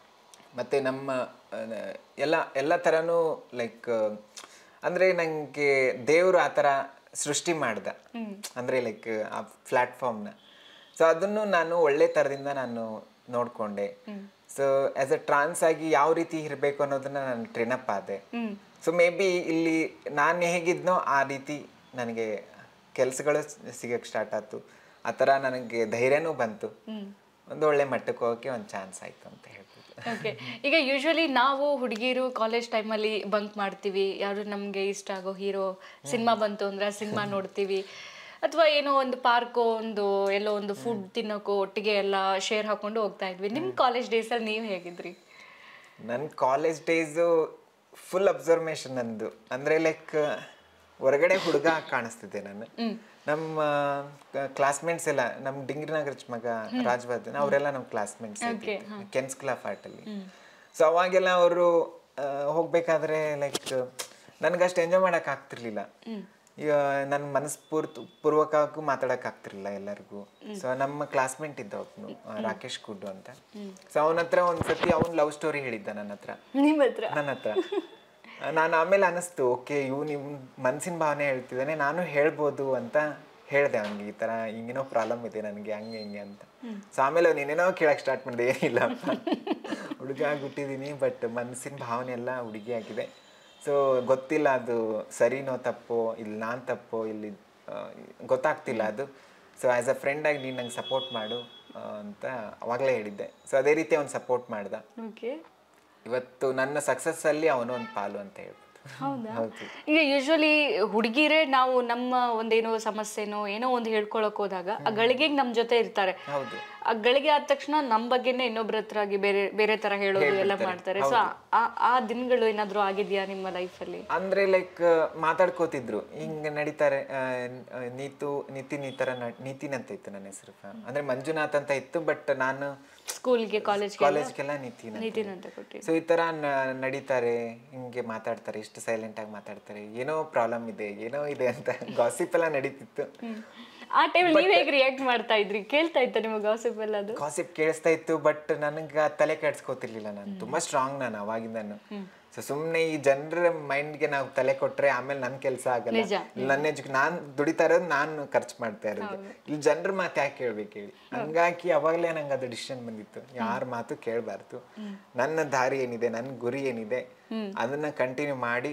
ಮತ್ತು ನಮ್ಮ ಆ, ಎಲ್ಲ ಎಲ್ಲ ಥರನೂ ಲೈಕ್ ಅಂದರೆ ನನಗೆ ದೇವರು ಆ ಥರ ಸೃಷ್ಟಿ ಮಾಡ್ದ ಅಂದರೆ ಲೈಕ್ ಆ ಪ್ಲ್ಯಾಟ್ಫಾರ್ಮ್ನ ಸೊ ಅದನ್ನು ನಾನು ಒಳ್ಳೆ ಥರದಿಂದ ನಾನು ನೋಡಿಕೊಂಡೆ ಸೊ ಆ್ಯಸ್ ಅ ಟ್ರಾನ್ಸ್ ಆಗಿ ಯಾವ ರೀತಿ ಇರಬೇಕು ಅನ್ನೋದನ್ನ ನಾನು ಟ್ರೈನ್ ಅಪ್ ಆದೆ ಸೊ ಮೇ ಬಿ ಇಲ್ಲಿ ನಾನು ಹೇಗಿದ್ನೋ ಆ ರೀತಿ ನನಗೆ ಕೆಲಸಗಳು ಸಿಗಕ್ಕೆ ಸ್ಟಾರ್ಟ್ ಆಯ್ತು ಆ ಥರ ನನಗೆ ಧೈರ್ಯನೂ ಬಂತು ಒಂದು ಒಳ್ಳೆ ಮಟ್ಟಕ್ಕೆ ಹೋಗೋಕ್ಕೆ ಒಂದು ಚಾನ್ಸ್ ಆಯಿತು ಅಂತ ಹೇಳ್ಬೋದು ಓಕೆ ಈಗ ಯೂಶ್ವಲಿ ನಾವು ಹುಡುಗಿರು ಕಾಲೇಜ್ ಟೈಮಲ್ಲಿ ಬಂಕ್ ಮಾಡ್ತೀವಿ ಯಾರು ನಮಗೆ ಇಷ್ಟ ಆಗೋ ಹೀರೋ ಸಿನಿಮಾ ಬಂತು ಅಂದ್ರೆ ಸಿನಿಮಾ ನೋಡ್ತೀವಿ ಅಥವಾ ಏನೋ ಒಂದು ಪಾರ್ಕೋ ಒಂದು ಎಲ್ಲೋ ಒಂದು ಫುಡ್ ತಿನ್ನೋಕೋ ಒಟ್ಟಿಗೆ ಎಲ್ಲ ಶೇರ್ ಹಾಕೊಂಡು ಹೋಗ್ತಾ ಇದ್ವಿ ನಿಮ್ಮ ಕಾಲೇಜ್ ಡೇಸಲ್ಲಿ ನೀವು ಹೇಗಿದ್ರಿ ನನ್ನ ಕಾಲೇಜ್ ಡೇಸು ಫುಲ್ ಅಬ್ಸರ್ವೇಷನ್ ನಂದು ಅಂದರೆ ಲೈಕ್ ಹೊರಗಡೆ ಹುಡುಗ ಕಾಣಿಸ್ತಿದ್ದೆ ನಾನು ನಮ್ಮ ಕ್ಲಾಸ್ಮೇಟ್ಸ್ ಎಲ್ಲ ನಮ್ಮ ಡಿಂಗ್ರಿನಗರ ಮಗ ರಾಜ್ವರ್ಧನ್ ಅವರೆಲ್ಲ ನಮ್ಮ ಕ್ಲಾಸ್ಮೇಟ್ಸ್ ಕೆನ್ಸ್ ಕ್ಲಾಫ್ ಆರ್ಟಲ್ಲಿ ಸೊ ಅವಾಗೆಲ್ಲ ಅವರು ಹೋಗ್ಬೇಕಾದ್ರೆ ಲೈಕ್ ನನಗಷ್ಟು ಎಂಜಾಯ್ ಮಾಡಕ್ ಆಗ್ತಿರ್ಲಿಲ್ಲ ಈಗ ನನ್ನ ಮನಸ್ಫೂರ್ತಿ ಪೂರ್ವಕಕ್ಕೂ ಮಾತಾಡಕ್ ಆಗ್ತಿರ್ಲಿಲ್ಲ ಎಲ್ಲರಿಗೂ ಸೊ ನಮ್ಮ ಕ್ಲಾಸ್ಮೇಟ್ ಇದ್ದ ಒಬ್ನು ಆ, ರಾಕೇಶ್ ಕುಡ್ಡು ಅಂತ ಸೊ ಅವನ ಹತ್ರ ಒಂದ್ಸತಿ ಅವ್ನ್ ಲವ್ ಸ್ಟೋರಿ ಹೇಳಿದ್ದ ನನ್ನ ಹತ್ರ ನಿಮ್ಮ ಹತ್ರ ನನ್ನ ಹತ್ರ ನಾನು ಆಮೇಲೆ ಅನಿಸ್ತು ಓಕೆ ಇವ್ ನೀವು ಮನ್ಸಿನ ಭಾವನೆ ಹೇಳ್ತಿದ್ದಾನೆ ನಾನು ಹೇಳ್ಬೋದು ಅಂತ ಹೇಳ್ದೆ ಅವ್ನಿಗೆ ಈ ಥರ ಹಿಂಗೇನೋ ಪ್ರಾಬ್ಲಮ್ ಇದೆ ನನಗೆ ಹಂಗೆ ಹಿಂಗೆ ಅಂತ ಸೊ ಆಮೇಲೆ ಅವ್ನು ಏನೇನೋ ಕೇಳಕ್ಕೆ ಸ್ಟಾರ್ಟ್ ಮಾಡಿದೆ ಏನಿಲ್ಲ ಹುಡುಗ ಹುಟ್ಟಿದ್ದೀನಿ ಬಟ್ ಮನಸ್ಸಿನ ಭಾವನೆ ಎಲ್ಲ ಹುಡುಗಿ ಆಗಿದೆ ಸೊ ಗೊತ್ತಿಲ್ಲ ಅದು ಸರಿನೋ ತಪ್ಪೋ ಇಲ್ಲಿ ನಾನು ತಪ್ಪೋ ಇಲ್ಲಿ ಆ, ಗೊತ್ತಾಗ್ತಿಲ್ಲ ಅದು ಸೊ ಆ್ಯಸ್ ಅ ಫ್ರೆಂಡ್ ಆಗಿ ನೀನು ನಂಗೆ ಸಪೋರ್ಟ್ ಮಾಡು ಆ, ಅಂತ ಅವಾಗಲೇ ಹೇಳಿದ್ದೆ ಸೊ ಅದೇ ರೀತಿ ಅವ್ನು ಸಪೋರ್ಟ್ ಮಾಡ್ದ ಓಕೆ ಇವತ್ತು ನನ್ನ ಸಕ್ಸಸ್ ಅಲ್ಲಿ ಅವನು ಒಂದು ಪಾಲು ಅಂತ ಹೇಳ್ಬೋದು ಹೌದಾ ಹೌದು ಈಗ ಯೂಶ್ವಲಿ ಹುಡುಗಿರೇ ನಾವು ನಮ್ಮ ಒಂದೇನೋ ಸಮಸ್ಯೆನೋ ಏನೋ ಒಂದು ಹೇಳ್ಕೊಳಕ್ ಹೋದಾಗ ಆ ಗಳಿಗೆಗೆ ನಮ್ಮ ಜೊತೆ ಇರ್ತಾರೆ ಹೌದು ಆ ಗಳಿಗೆ ಆದ ತಕ್ಷಣ ನಮ್ಮ ಬಗ್ಗೆನೇ ಇನ್ನೊಬ್ರ ಹತ್ರ ಆಗಿ ಬೇರೆ ಬೇರೆ ತರ ಹೇಳೋದು ಎಲ್ಲ ಮಾಡ್ತಾರೆ ಸೊ ಆ ದಿನಗಳು ಏನಾದ್ರು ಆಗಿದ್ಯಾ ನಿಮ್ಮ ಲೈಫಲ್ಲಿ ಅಂದ್ರೆ ಲೈಕ್ ಮಾತಾಡ್ಕೋತಿದ್ರು ಹಿಂಗ ನಡೀತಾರೆ ಆ, ಆ, ನೀತು ನಿತಿನ್ ಈ ತರ ನ- ನಿತಿನ್ ಅಂತ ಇತ್ತು ನನ್ನ ಹೆಸರು ಅಂದ್ರೆ ಮಂಜುನಾಥ್ ಅಂತ ಇತ್ತು ಬಟ್ ನಾನು ಸ್ಕೂಲ್ಗೆ ಕಾಲೇಜ್ಗೆ ಕಾಲೇಜ್ಗೆಲ್ಲ ನಿತಿನ್ ನಿತಿನ್ ಅಂತ ಕೊಟ್ಟಿ ಸೊ ಈ ತರ ನ- ನಡೀತಾರೆ ಹಿಂಗೆ ಮಾತಾಡ್ತಾರೆ ಎಷ್ಟು ಸೈಲೆಂಟ್ ಆಗಿ ಮಾತಾಡ್ತಾರೆ ಏನೋ ಪ್ರಾಬ್ಲಮ್ ಇದೆ ಏನೋ ಇದೆ ಅಂತ ಗಾಸಿಪ್ ಎಲ್ಲ ನಡೀತಿತ್ತು ಆ ಟೈಮ್ ನೀವ್ ಹೇಗೆ ರಿಯಾಕ್ಟ್ ಮಾಡ್ತಾ ಇದ್ರಿ ಕೇಳ್ತಾ ಇತ್ತ ನಿಮಗೆ ಗಾಸಿಪ್ ಎಲ್ಲ ಅದು ಕಾಸಿಪ್ ಕೇಳಿಸ್ತಾ ಇತ್ತು ಬಟ್ ನನಗೆ ತಲೆ ಕೆಡ್ಸ್ಕೊತಿರ್ಲಿಲ್ಲ ನಾನು ತುಂಬಾ ಸ್ಟ್ರಾಂಗ್ ನಾನು ಅವಾಗಿಂದ ಸೊ ಸುಮ್ಮನೆ ಈ ಜನರ ಮೈಂಡ್ಗೆ ನಾವು ತಲೆ ಕೊಟ್ರೆ ಆಮೇಲೆ ನನ್ನ ಕೆಲಸ ಆಗಲ್ಲ ನನ್ನ ಎಜುಕ್ ನಾನು ದುಡಿತಾ ಇರೋದು ನಾನು ಖರ್ಚು ಮಾಡ್ತಾ ಇರೋದು ಇಲ್ಲಿ ಜನರ ಮಾತು ಯಾಕೆ ಕೇಳ್ಬೇಕು ಹೇಳಿ ಹಂಗಾಗಿ ಅವಾಗಲೇ ನಂಗೆ ಅದು ಡಿಸಿಷನ್ ಬಂದಿತ್ತು ಯಾರ ಮಾತು ಕೇಳಬಾರ್ದು ನನ್ನ ದಾರಿ ಏನಿದೆ ನನ್ನ ಗುರಿ ಏನಿದೆ ಅದನ್ನ ಕಂಟಿನ್ಯೂ ಮಾಡಿ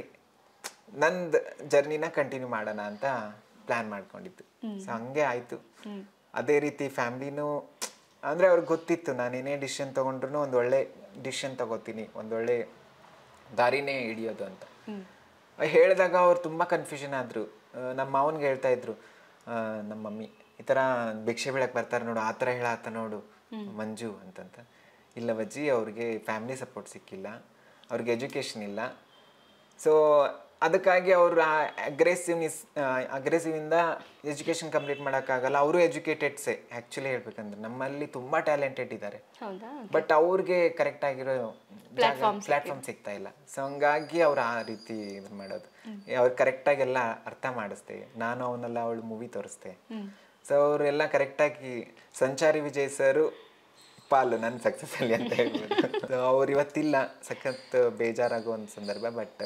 ನಂದು ಜರ್ನಿನ ಕಂಟಿನ್ಯೂ ಮಾಡೋಣ ಅಂತ ಪ್ಲಾನ್ ಮಾಡ್ಕೊಂಡಿತ್ತು ಸೊ ಹಂಗೆ ಆಯ್ತು ಅದೇ ರೀತಿ ಫ್ಯಾಮ್ಲಿನೂ ಅಂದ್ರೆ ಅವ್ರಿಗೆ ಗೊತ್ತಿತ್ತು ನಾನು ಏನೇ ಡಿಸಿಷನ್ ತಗೊಂಡ್ರು ಒಂದು ಒಳ್ಳೆ ಡಿಸಿಷನ್ ತಗೋತೀನಿ ಒಂದೊಳ್ಳೆ ದಾರಿನೇ ಹಿಡಿಯೋದು ಅಂತ ಹೇಳಿದಾಗ ಅವ್ರು ತುಂಬ ಕನ್ಫ್ಯೂಷನ್ ಆದರು ನಮ್ಮ ಮಾವನ್ಗೆ ಹೇಳ್ತಾ ಇದ್ರು ಆ, ನಮ್ಮ ಮಮ್ಮಿ ಈ ಥರ ಭಿಕ್ಷೆ ಬೀಳಕ್ಕೆ ಬರ್ತಾರೆ ನೋಡು ಆ ಥರ ಹೇಳಾತ ನೋಡು ಮಂಜು ಅಂತಂತ ಇಲ್ಲ ವಜ್ಜಿ ಅವ್ರಿಗೆ ಫ್ಯಾಮಿಲಿ ಸಪೋರ್ಟ್ ಸಿಕ್ಕಿಲ್ಲ ಅವ್ರಿಗೆ ಎಜುಕೇಷನ್ ಇಲ್ಲ ಸೊ ಅದಕ್ಕಾಗಿ ಅವರು ಅಗ್ರೆಸಿವ್ನೆಸ್ ಅಗ್ರೆಸಿವಿಂದ ಎಜುಕೇಷನ್ ಕಂಪ್ಲೀಟ್ ಮಾಡೋಕ್ಕಾಗಲ್ಲ ಅವರು ಎಜುಕೇಟೆಡ್ಸೇ ಆ್ಯಕ್ಚುಲಿ ಹೇಳ್ಬೇಕಂದ್ರೆ ನಮ್ಮಲ್ಲಿ ತುಂಬ ಟ್ಯಾಲೆಂಟೆಡ್ ಇದ್ದಾರೆ ಹೌದಾ ಬಟ್ ಅವ್ರಿಗೆ ಕರೆಕ್ಟ್ ಆಗಿರೋ ಪ್ಲಾಟ್ಫಾರ್ಮ್ ಸಿಗ್ತಾ ಇಲ್ಲ ಸೊ ಹಂಗಾಗಿ ಅವ್ರು ಆ ರೀತಿ ಇದು ಮಾಡೋದು ಅವ್ರು ಕರೆಕ್ಟಾಗಿ ಎಲ್ಲ ಅರ್ಥ ಮಾಡಿಸ್ದೆ ನಾನು ಅವನ್ನೆಲ್ಲ ಅವಳು ಮೂವಿ ತೋರಿಸ್ದೆ ಸೊ ಅವರೆಲ್ಲ ಕರೆಕ್ಟಾಗಿ ಸಂಚಾರಿ ವಿಜಯ್ ಸರು ಪಾಲು ನನ್ನ ಸಕ್ಸಸ್ ಅಲ್ಲಿ ಅಂತ ಹೇಳ್ಬೋದು ಸೊ ಅವ್ರು ಇವತ್ತಿಲ್ಲ ಸಖತ್ ಬೇಜಾರಾಗೋ ಒಂದು ಸಂದರ್ಭ ಬಟ್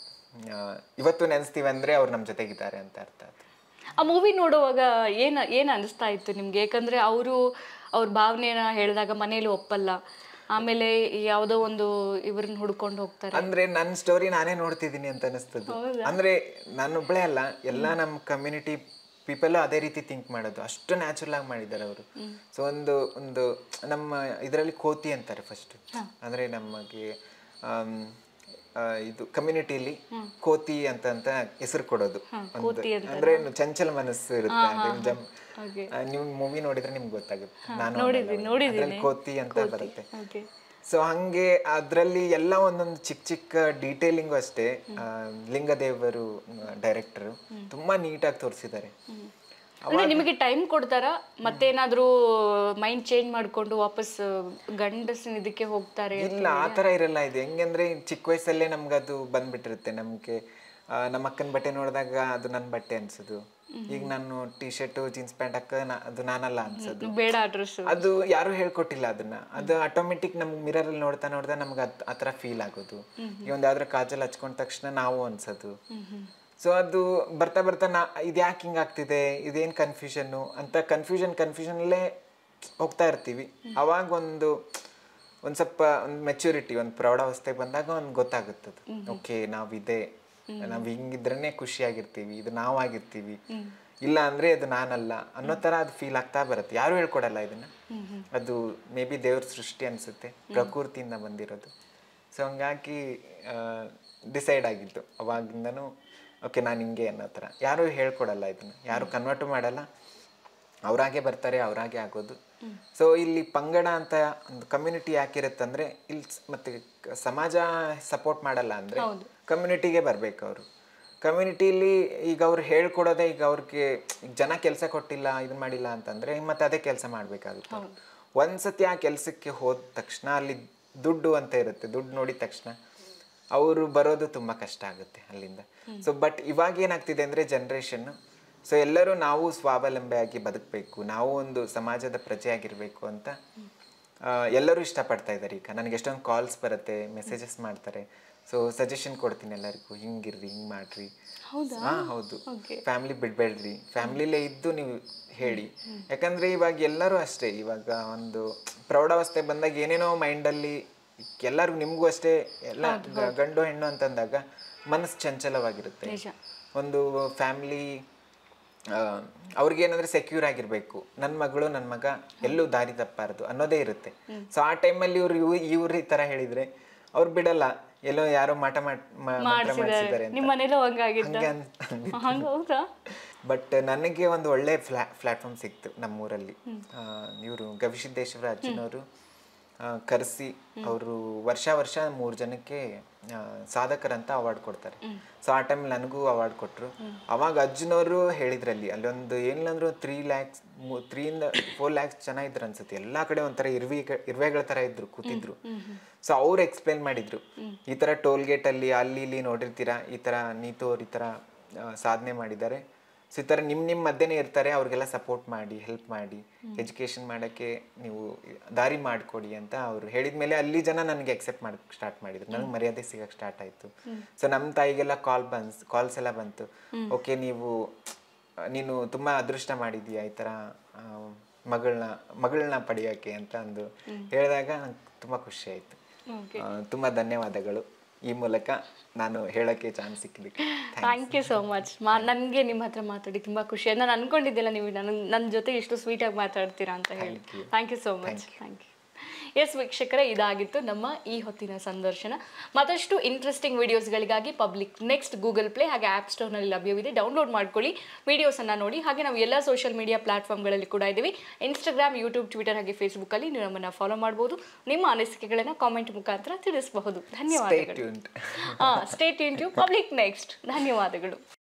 ಇವತ್ತು ನೆನೆಸ್ತೀವಿ ಅಂದ್ರೆ ಅವ್ರು ನಮ್ಮ ಜೊತೆಗಿದ್ದಾರೆ ಅಂತ ಅರ್ಥ ಆಯ್ತು ಆ ಮೂವಿ ನೋಡುವಾಗ ಏನ್ ಏನ್ ಅನಿಸ್ತಾ ಇತ್ತು ನಿಮ್ಗೆ ಯಾಕಂದ್ರೆ ಅವರು ಅವ್ರ ಭಾವನೆನ ಹೇಳಿದಾಗ ಮನೇಲಿ ಒಪ್ಪಲ್ಲ ಆಮೇಲೆ ಯಾವುದೋ ಒಂದು ಇವ್ರನ್ನ ಹುಡ್ಕೊಂಡು ಹೋಗ್ತಾರೆ ಅಂದ್ರೆ ನನ್ನ ಸ್ಟೋರಿ ನಾನೇ ನೋಡ್ತಿದ್ದೀನಿ ಅಂತ ಅನಿಸ್ತದೆ ಅಂದ್ರೆ ನಾನೊಬ್ಳೆ ಅಲ್ಲ ಎಲ್ಲ ನಮ್ಮ ಕಮ್ಯುನಿಟಿ ಪೀಪಲ್ ಅದೇ ರೀತಿ ಥಿಂಕ್ ಮಾಡೋದು ಅಷ್ಟು ನ್ಯಾಚುರಲ್ ಆಗಿ ಮಾಡಿದ್ದಾರೆ ಅವರು ಸೊ ಒಂದು ಒಂದು ನಮ್ಮ ಇದರಲ್ಲಿ ಕೋತಿ ಅಂತಾರೆ ಫಸ್ಟ್ ಅಂದ್ರೆ ನಮಗೆ ಆಮ್, ಆ, ಇದು ಕಮ್ಯುನಿಟಿಲಿ ಕೋತಿ ಅಂತ ಅಂತ ಹೆಸರು ಕೊಡೋದು ಒಂದು- ಕೋತಿ ಅಂತ ಅಂದ್ರೆ ಏನು ಚಂಚಲ ಮನಸ್ಸು ಇರುತ್ತೆ ಅದೇ ಜಮ್- Okay. ಆ, ನೀವು ಮೂವಿ ನೋಡಿದ್ರೆ ನಿಮ್ಗೆ ಗೊತ್ತಾಗುತ್ತೆ ನಾನು ನೋಡಿದ್ದೀನಿ, ನೋಡಿದ್ದೀನಿ. ಅದ್ರಲ್ಲಿ ಕೋತಿ ಅಂತ ಬರುತ್ತೆ ಓಕೆ ಸೊ ಹಂಗೆ ಅದರಲ್ಲಿ ಎಲ್ಲ ಒಂದೊಂದು ಚಿಕ್ಕ ಚಿಕ್ಕ ಡೀಟೇಲಿಂಗು ಅಷ್ಟೇ ಆ, ಲಿಂಗದೇವರು ಡೈರೆಕ್ಟರು ತುಂಬಾ ನೀಟಾಗಿ ತೋರಿಸಿದ್ದಾರೆ ಅಂದ್ರೆ ನಿಮಗೆ ಟೈಮ್ ಕೊಡ್ತಾರಾ ಮತ್ತೇನಾದ್ರೂ ಮೈಂಡ್ ಚೇಂಜ್ ಮಾಡ್ಕೊಂಡು ವಾಪಸ್ ಗಂಡಸಿನ ಇದಕ್ಕೆ ಹೋಗ್ತಾರೆ ಇಲ್ಲ ಆ ಥರ ಇರಲ್ಲ ಇದು ಹೆಂಗಂದ್ರೆ ಚಿಕ್ಕ ವಯಸ್ಸಲ್ಲೇ ನಮ್ಗೆ ಅದು ಬಂದ್ಬಿಟ್ಟಿರುತ್ತೆ ನಮಗೆ ನಮ್ಮ ಅಕ್ಕನ ಬಟ್ಟೆ ನೋಡಿದಾಗ ಅದು ನನ್ನ ಬಟ್ಟೆ ಅನ್ಸೋದು ಈಗ ನಾನು ಟಿ ಶರ್ಟು ಜೀನ್ಸ್ ಪ್ಯಾಂಟ್ ಹಾಕ ಅದು ನಾನಲ್ಲ ಅನ್ಸೋದು ಬೇಡ ಅಡ್ರೆಸ್ ಅದು ಯಾರು ಹೇಳ್ಕೊಟ್ಟಿಲ್ಲ ಅದನ್ನ ಅದು ಆಟೋಮೆಟಿಕ್ ನಮ್ಗೆ ಮಿರರ್ ಅಲ್ಲಿ ನೋಡ್ತಾ ನೋಡ್ತಾ ನಮ್ಗೆ ಅದ್ ಆ ಥರ ಫೀಲ್ ಆಗೋದು ಈ ಒಂದು ಯಾವ್ದಾರ ಕಾಜಲ್ ಹಚ್ಕೊಂಡ ತಕ್ಷಣ ನಾವು ಅನ್ಸೋದು ಸೊ ಅದು ಬರ್ತಾ ಬರ್ತಾ ನಾ ಇದು ಯಾಕೆ ಹಿಂಗೆ ಆಗ್ತಿದೆ ಇದೇನು ಕನ್ಫ್ಯೂಷನ್ನು ಅಂತ ಕನ್ಫ್ಯೂಷನ್ ಕನ್ಫ್ಯೂಷನಲ್ಲೇ ಹೋಗ್ತಾ ಇರ್ತೀವಿ ಅವಾಗ ಒಂದು ಒಂದು ಸ್ವಲ್ಪ ಒಂದು ಮೆಚುರಿಟಿ ಒಂದು ಪ್ರೌಢಾವಸ್ಥೆ ಬಂದಾಗ ಒಂದು ಗೊತ್ತಾಗುತ್ತದು ಓಕೆ ನಾವಿದೆ ನಾವು ಹಿಂಗಿದ್ರೇ ಖುಷಿಯಾಗಿರ್ತೀವಿ ಇದು ನಾವಾಗಿರ್ತೀವಿ ಇಲ್ಲ ಅಂದ್ರೆ ಅದು ನಾನಲ್ಲ ಅನ್ನೋ ಥರ ಅದು ಫೀಲ್ ಆಗ್ತಾ ಬರುತ್ತೆ ಯಾರು ಹೇಳ್ಕೊಡಲ್ಲ ಇದನ್ನ ಅದು ಮೇ ಬಿ ದೇವ್ರ ಸೃಷ್ಟಿ ಅನ್ಸುತ್ತೆ ಪ್ರಕೃತಿಯಿಂದ ಬಂದಿರೋದು ಸೊ ಹಂಗಾಗಿ ಡಿಸೈಡ್ ಆಗಿದ್ದು ಅವಾಗಿಂದನೂ ಓಕೆ ನಾನು ಹಿಂಗೆ ಅನ್ನೋ ಥರ ಯಾರು ಹೇಳ್ಕೊಡಲ್ಲ ಇದನ್ನ ಯಾರು ಕನ್ವರ್ಟ್ ಮಾಡಲ್ಲ ಅವರಾಗೆ ಬರ್ತಾರೆ ಅವರಾಗೆ ಆಗೋದು ಸೊ ಇಲ್ಲಿ ಪಂಗಡ ಅಂತ ಒಂದು ಕಮ್ಯುನಿಟಿ ಯಾಕಿರುತ್ತಂದ್ರೆ ಇಲ್ಲಿ ಸ್- ಮತ್ತೆ ಕ- ಸಮಾಜ ಸಪೋರ್ಟ್ ಮಾಡಲ್ಲ ಅಂದ್ರೆ ಕಮ್ಯುನಿಟಿಗೆ ಬರ್ಬೇಕು ಅವರು ಕಮ್ಯುನಿಟಿಲಿ ಈಗ ಅವ್ರು ಹೇಳ್ಕೊಡೋದೇ ಈಗ ಅವ್ರಿಗೆ ಈಗ ಜನ ಕೆಲಸ ಕೊಟ್ಟಿಲ್ಲ ಇದನ್ನ ಮಾಡಿಲ್ಲ ಅಂತಂದ್ರೆ ಮತ್ತೆ ಅದೇ ಕೆಲಸ ಮಾಡ್ಬೇಕಾಗುತ್ತೆ ಅವ್ರು. ಒಂದ್ಸತಿ ಆ ಕೆಲಸಕ್ಕೆ ಹೋದ ತಕ್ಷಣ ಅಲ್ಲಿ ದುಡ್ಡು ಅಂತ ಇರುತ್ತೆ ದುಡ್ಡು ನೋಡಿದ ತಕ್ಷಣ ಅವರು ಬರೋದು ತುಂಬ ಕಷ್ಟ ಆಗುತ್ತೆ ಅಲ್ಲಿಂದ ಸೊ ಬಟ್ ಇವಾಗ ಏನಾಗ್ತಿದೆ ಅಂದರೆ ಜನ್ರೇಷನ್ ಸೊ ಎಲ್ಲರೂ ನಾವು ಸ್ವಾವಲಂಬಿಯಾಗಿ ಬದುಕಬೇಕು ನಾವು ಒಂದು ಸಮಾಜದ ಪ್ರಜೆಯಾಗಿರಬೇಕು ಅಂತ ಆ, ಎಲ್ಲರೂ ಇಷ್ಟಪಡ್ತಾ ಇದ್ದಾರೆ ಈಗ ನನಗೆ ಎಷ್ಟೊಂದು ಕಾಲ್ಸ್ ಬರುತ್ತೆ ಮೆಸೇಜಸ್ ಮಾಡ್ತಾರೆ ಸೊ ಸಜೆಷನ್ ಕೊಡ್ತೀನಿ ಎಲ್ಲರಿಗೂ ಹಿಂಗಿರ್ರಿ ಹಿಂಗೆ ಮಾಡ್ರಿ ಹಾ ಹೌದು ಫ್ಯಾಮಿಲಿ ಬಿಡಬೇಡ್ರಿ ಫ್ಯಾಮಿಲಿಲೇ ಇದ್ದು ನೀವು ಹೇಳಿ ಯಾಕಂದ್ರೆ ಇವಾಗ ಎಲ್ಲರೂ ಅಷ್ಟೇ ಇವಾಗ ಒಂದು ಪ್ರೌಢಾವಸ್ಥೆ ಬಂದಾಗ ಏನೇನೋ ಮೈಂಡಲ್ಲಿ ಎಲ್ಲರಿಗೂ ನಿಮಗೂ ಅಷ್ಟೇ ಎಲ್ಲ ಗ- ಗಂಡು ಹೆಣ್ಣು ಅಂತಂದಾಗ ಮನಸ್ಸು ಚಂಚಲವಾಗಿರುತ್ತೆ ಒಂದು ಫ್ಯಾಮಿಲಿ ಅವ್ರಿಗೇನಂದ್ರೆ ಸೆಕ್ಯೂರ್ ಆಗಿರ್ಬೇಕು ನನ್ನ ಮಗಳು ನನ್ನ ಮಗ ಎಲ್ಲೂ ದಾರಿ ತಪ್ಪಾರದು ಅನ್ನೋದೇ ಇರುತ್ತೆ ಸೊ ಆ ಟೈಮಲ್ಲಿ ಇವ್ರು ಇವ್- ಇವ್ರು ಈ ತರ ಹೇಳಿದ್ರೆ ಅವ್ರು ಬಿಡಲ್ಲ ಎಲ್ಲೋ ಯಾರೋ ಮಾಟ ಮಾಡ್ ಮ- ಮಂತ್ರ ಮಾಡ್ಸಿದ್ದಾರೆ ನಿಮ್ಮ ಮನೇಲೂ ಹಂಗಾಗಿದ್ದ ಹಂಗೆ ಅನ್- ಅಂದಿದ್ದು. ಹಂಗ ಹೌದಾ ಬಟ್ ನನಗೆ ಒಂದು ಒಳ್ಳೆ ಫ್ಲಾ ಪ್ಲಾಟ್ಫಾರ್ಮ್ ಸಿಕ್ತು ನಮ್ಮೂರಲ್ಲಿ ಇವರು ಗವಿಸಿದ್ದೇಶ್ವರ ಅಜ್ಜನವರು ಕರೆಸಿ ಅವರು ವರ್ಷ ವರ್ಷ ಮೂರು ಜನಕ್ಕೆ ಆ, ಸಾಧಕರಂತ ಅವಾರ್ಡ್ ಕೊಡ್ತಾರೆ ಸೊ ಆ ಟೈಮ್ ನನಗೂ ಅವಾರ್ಡ್ ಕೊಟ್ಟರು ಅವಾಗ ಅಜ್ಜನವರು ಹೇಳಿದ್ರಲ್ಲಿ ಅಲ್ಲೊಂದು ಏನಿಲ್ಲಂದ್ರೂ ತ್ರೀ ಲ್ಯಾಕ್ಸ್ ತ್ರೀಯಿಂದ ಫೋರ್ ಲ್ಯಾಕ್ಸ್ ಜನ ಇದ್ರು ಅನ್ಸುತ್ತೆ ಎಲ್ಲ ಕಡೆ ಒಂಥರ ಇರ್ವಿ ಇರ್ವೆಗಳ ಥರ ಇದ್ರು ಕೂತಿದ್ರು ಸೊ ಅವ್ರು ಎಕ್ಸ್ಪ್ಲೇನ್ ಮಾಡಿದ್ರು ಈ ಥರ ಟೋಲ್ ಗೇಟಲ್ಲಿ ಅಲ್ಲಿ ಇಲ್ಲಿ ನೋಡಿರ್ತೀರಾ ಈ ಥರ ನೀತು ಅವ್ರು ಈ ಥರ ಸಾಧನೆ ಮಾಡಿದ್ದಾರೆ ಸೊ ಈ ಥರ ನಿಮ್ಮ ನಿಮ್ಮ ಮಧ್ಯೆನೇ ಇರ್ತಾರೆ ಅವ್ರಿಗೆಲ್ಲ ಸಪೋರ್ಟ್ ಮಾಡಿ ಹೆಲ್ಪ್ ಮಾಡಿ ಎಜುಕೇಷನ್ ಮಾಡೋಕ್ಕೆ ನೀವು ದಾರಿ ಮಾಡಿಕೊಡಿ ಅಂತ ಅವ್ರು ಹೇಳಿದ ಮೇಲೆ ಅಲ್ಲಿ ಜನ ನನಗೆ ಎಕ್ಸೆಪ್ಟ್ ಮಾಡಿ ಸ್ಟಾರ್ಟ್ ಮಾಡಿದ್ರು ನನಗೆ ಮರ್ಯಾದೆ ಸಿಗಕ್ಕೆ ಸ್ಟಾರ್ಟ್ ಆಯಿತು ಸೊ ನಮ್ಮ ತಾಯಿಗೆಲ್ಲ ಕಾಲ್ ಬಂದ್ ಕಾಲ್ಸ್ ಎಲ್ಲ ಬಂತು ಓಕೆ ನೀವು ಆ, ನೀನು ತುಂಬ ಅದೃಷ್ಟ ಮಾಡಿದೀಯ ಈ ಥರ ಆ, ಮಗಳನ್ನ ಮಗಳನ್ನ ಪಡೆಯೋಕ್ಕೆ ಅಂತ ಅಂದು ಹೇಳಿದಾಗ ನಂಗೆ ತುಂಬ ಖುಷಿ ಆಯಿತು ತುಂಬ ಧನ್ಯವಾದಗಳು ಈ ಮೂಲಕ ನಾನು ಹೇಳೋಕ್ಕೆ ಚಾನ್ಸ್ ಸಿಕ್ಕಿದ್ದಕ್ಕೆ ಥ್ಯಾಂಕ್ ಯು ಸೋ ಮಚ್ ಮಾ ನನಗೆ ನಿಮ್ಮ ಹತ್ರ ಮಾತಾಡಿ ತುಂಬ ಖುಷಿ ನಾನು ಅನ್ಕೊಂಡಿದ್ದಿಲ್ಲ ನೀವು ನನ್ನ ನನ್ನ ಜೊತೆ ಇಷ್ಟು ಸ್ವೀಟಾಗಿ ಮಾತಾಡ್ತೀರಾ ಅಂತ ಹೇಳಿ thank you so much thank you ಎಸ್ ವೀಕ್ಷಕರೇ ಇದಾಗಿತ್ತು ನಮ್ಮ ಈ ಹೊತ್ತಿನ ಸಂದರ್ಶನ ಮತ್ತಷ್ಟು ಇಂಟ್ರೆಸ್ಟಿಂಗ್ ವಿಡಿಯೋಸ್ಗಳಿಗಾಗಿ ಪಬ್ಲಿಕ್ ನೆಕ್ಸ್ಟ್ ಗೂಗಲ್ ಪ್ಲೇ ಹಾಗೆ ಆ್ಯಪ್ ಸ್ಟೋರ್ನಲ್ಲಿ ಲಭ್ಯವಿದೆ ಡೌನ್ಲೋಡ್ ಮಾಡ್ಕೊಳ್ಳಿ ವಿಡಿಯೋಸನ್ನು ನೋಡಿ ಹಾಗೆ ನಾವು ಎಲ್ಲ ಸೋಷಿಯಲ್ ಮೀಡಿಯಾ ಪ್ಲಾಟ್ಫಾರ್ಮ್ಗಳಲ್ಲಿ ಕೂಡ ಇದ್ದೀವಿ ಇನ್ಸ್ಟಾಗ್ರಾಮ್ ಯೂಟ್ಯೂಬ್ ಟ್ವಿಟರ್ ಹಾಗೆ ಫೇಸ್ಬುಕ್ಕಲ್ಲಿ ನೀವು ನಮ್ಮನ್ನು ಫಾಲೋ ಮಾಡ್ಬೋದು ನಿಮ್ಮ ಅನಿಸಿಕೆಗಳನ್ನು ಕಾಮೆಂಟ್ ಮುಖಾಂತರ ತಿಳಿಸಬಹುದು ಧನ್ಯವಾದಗಳು tuned stay tuned to Public Next ಧನ್ಯವಾದಗಳು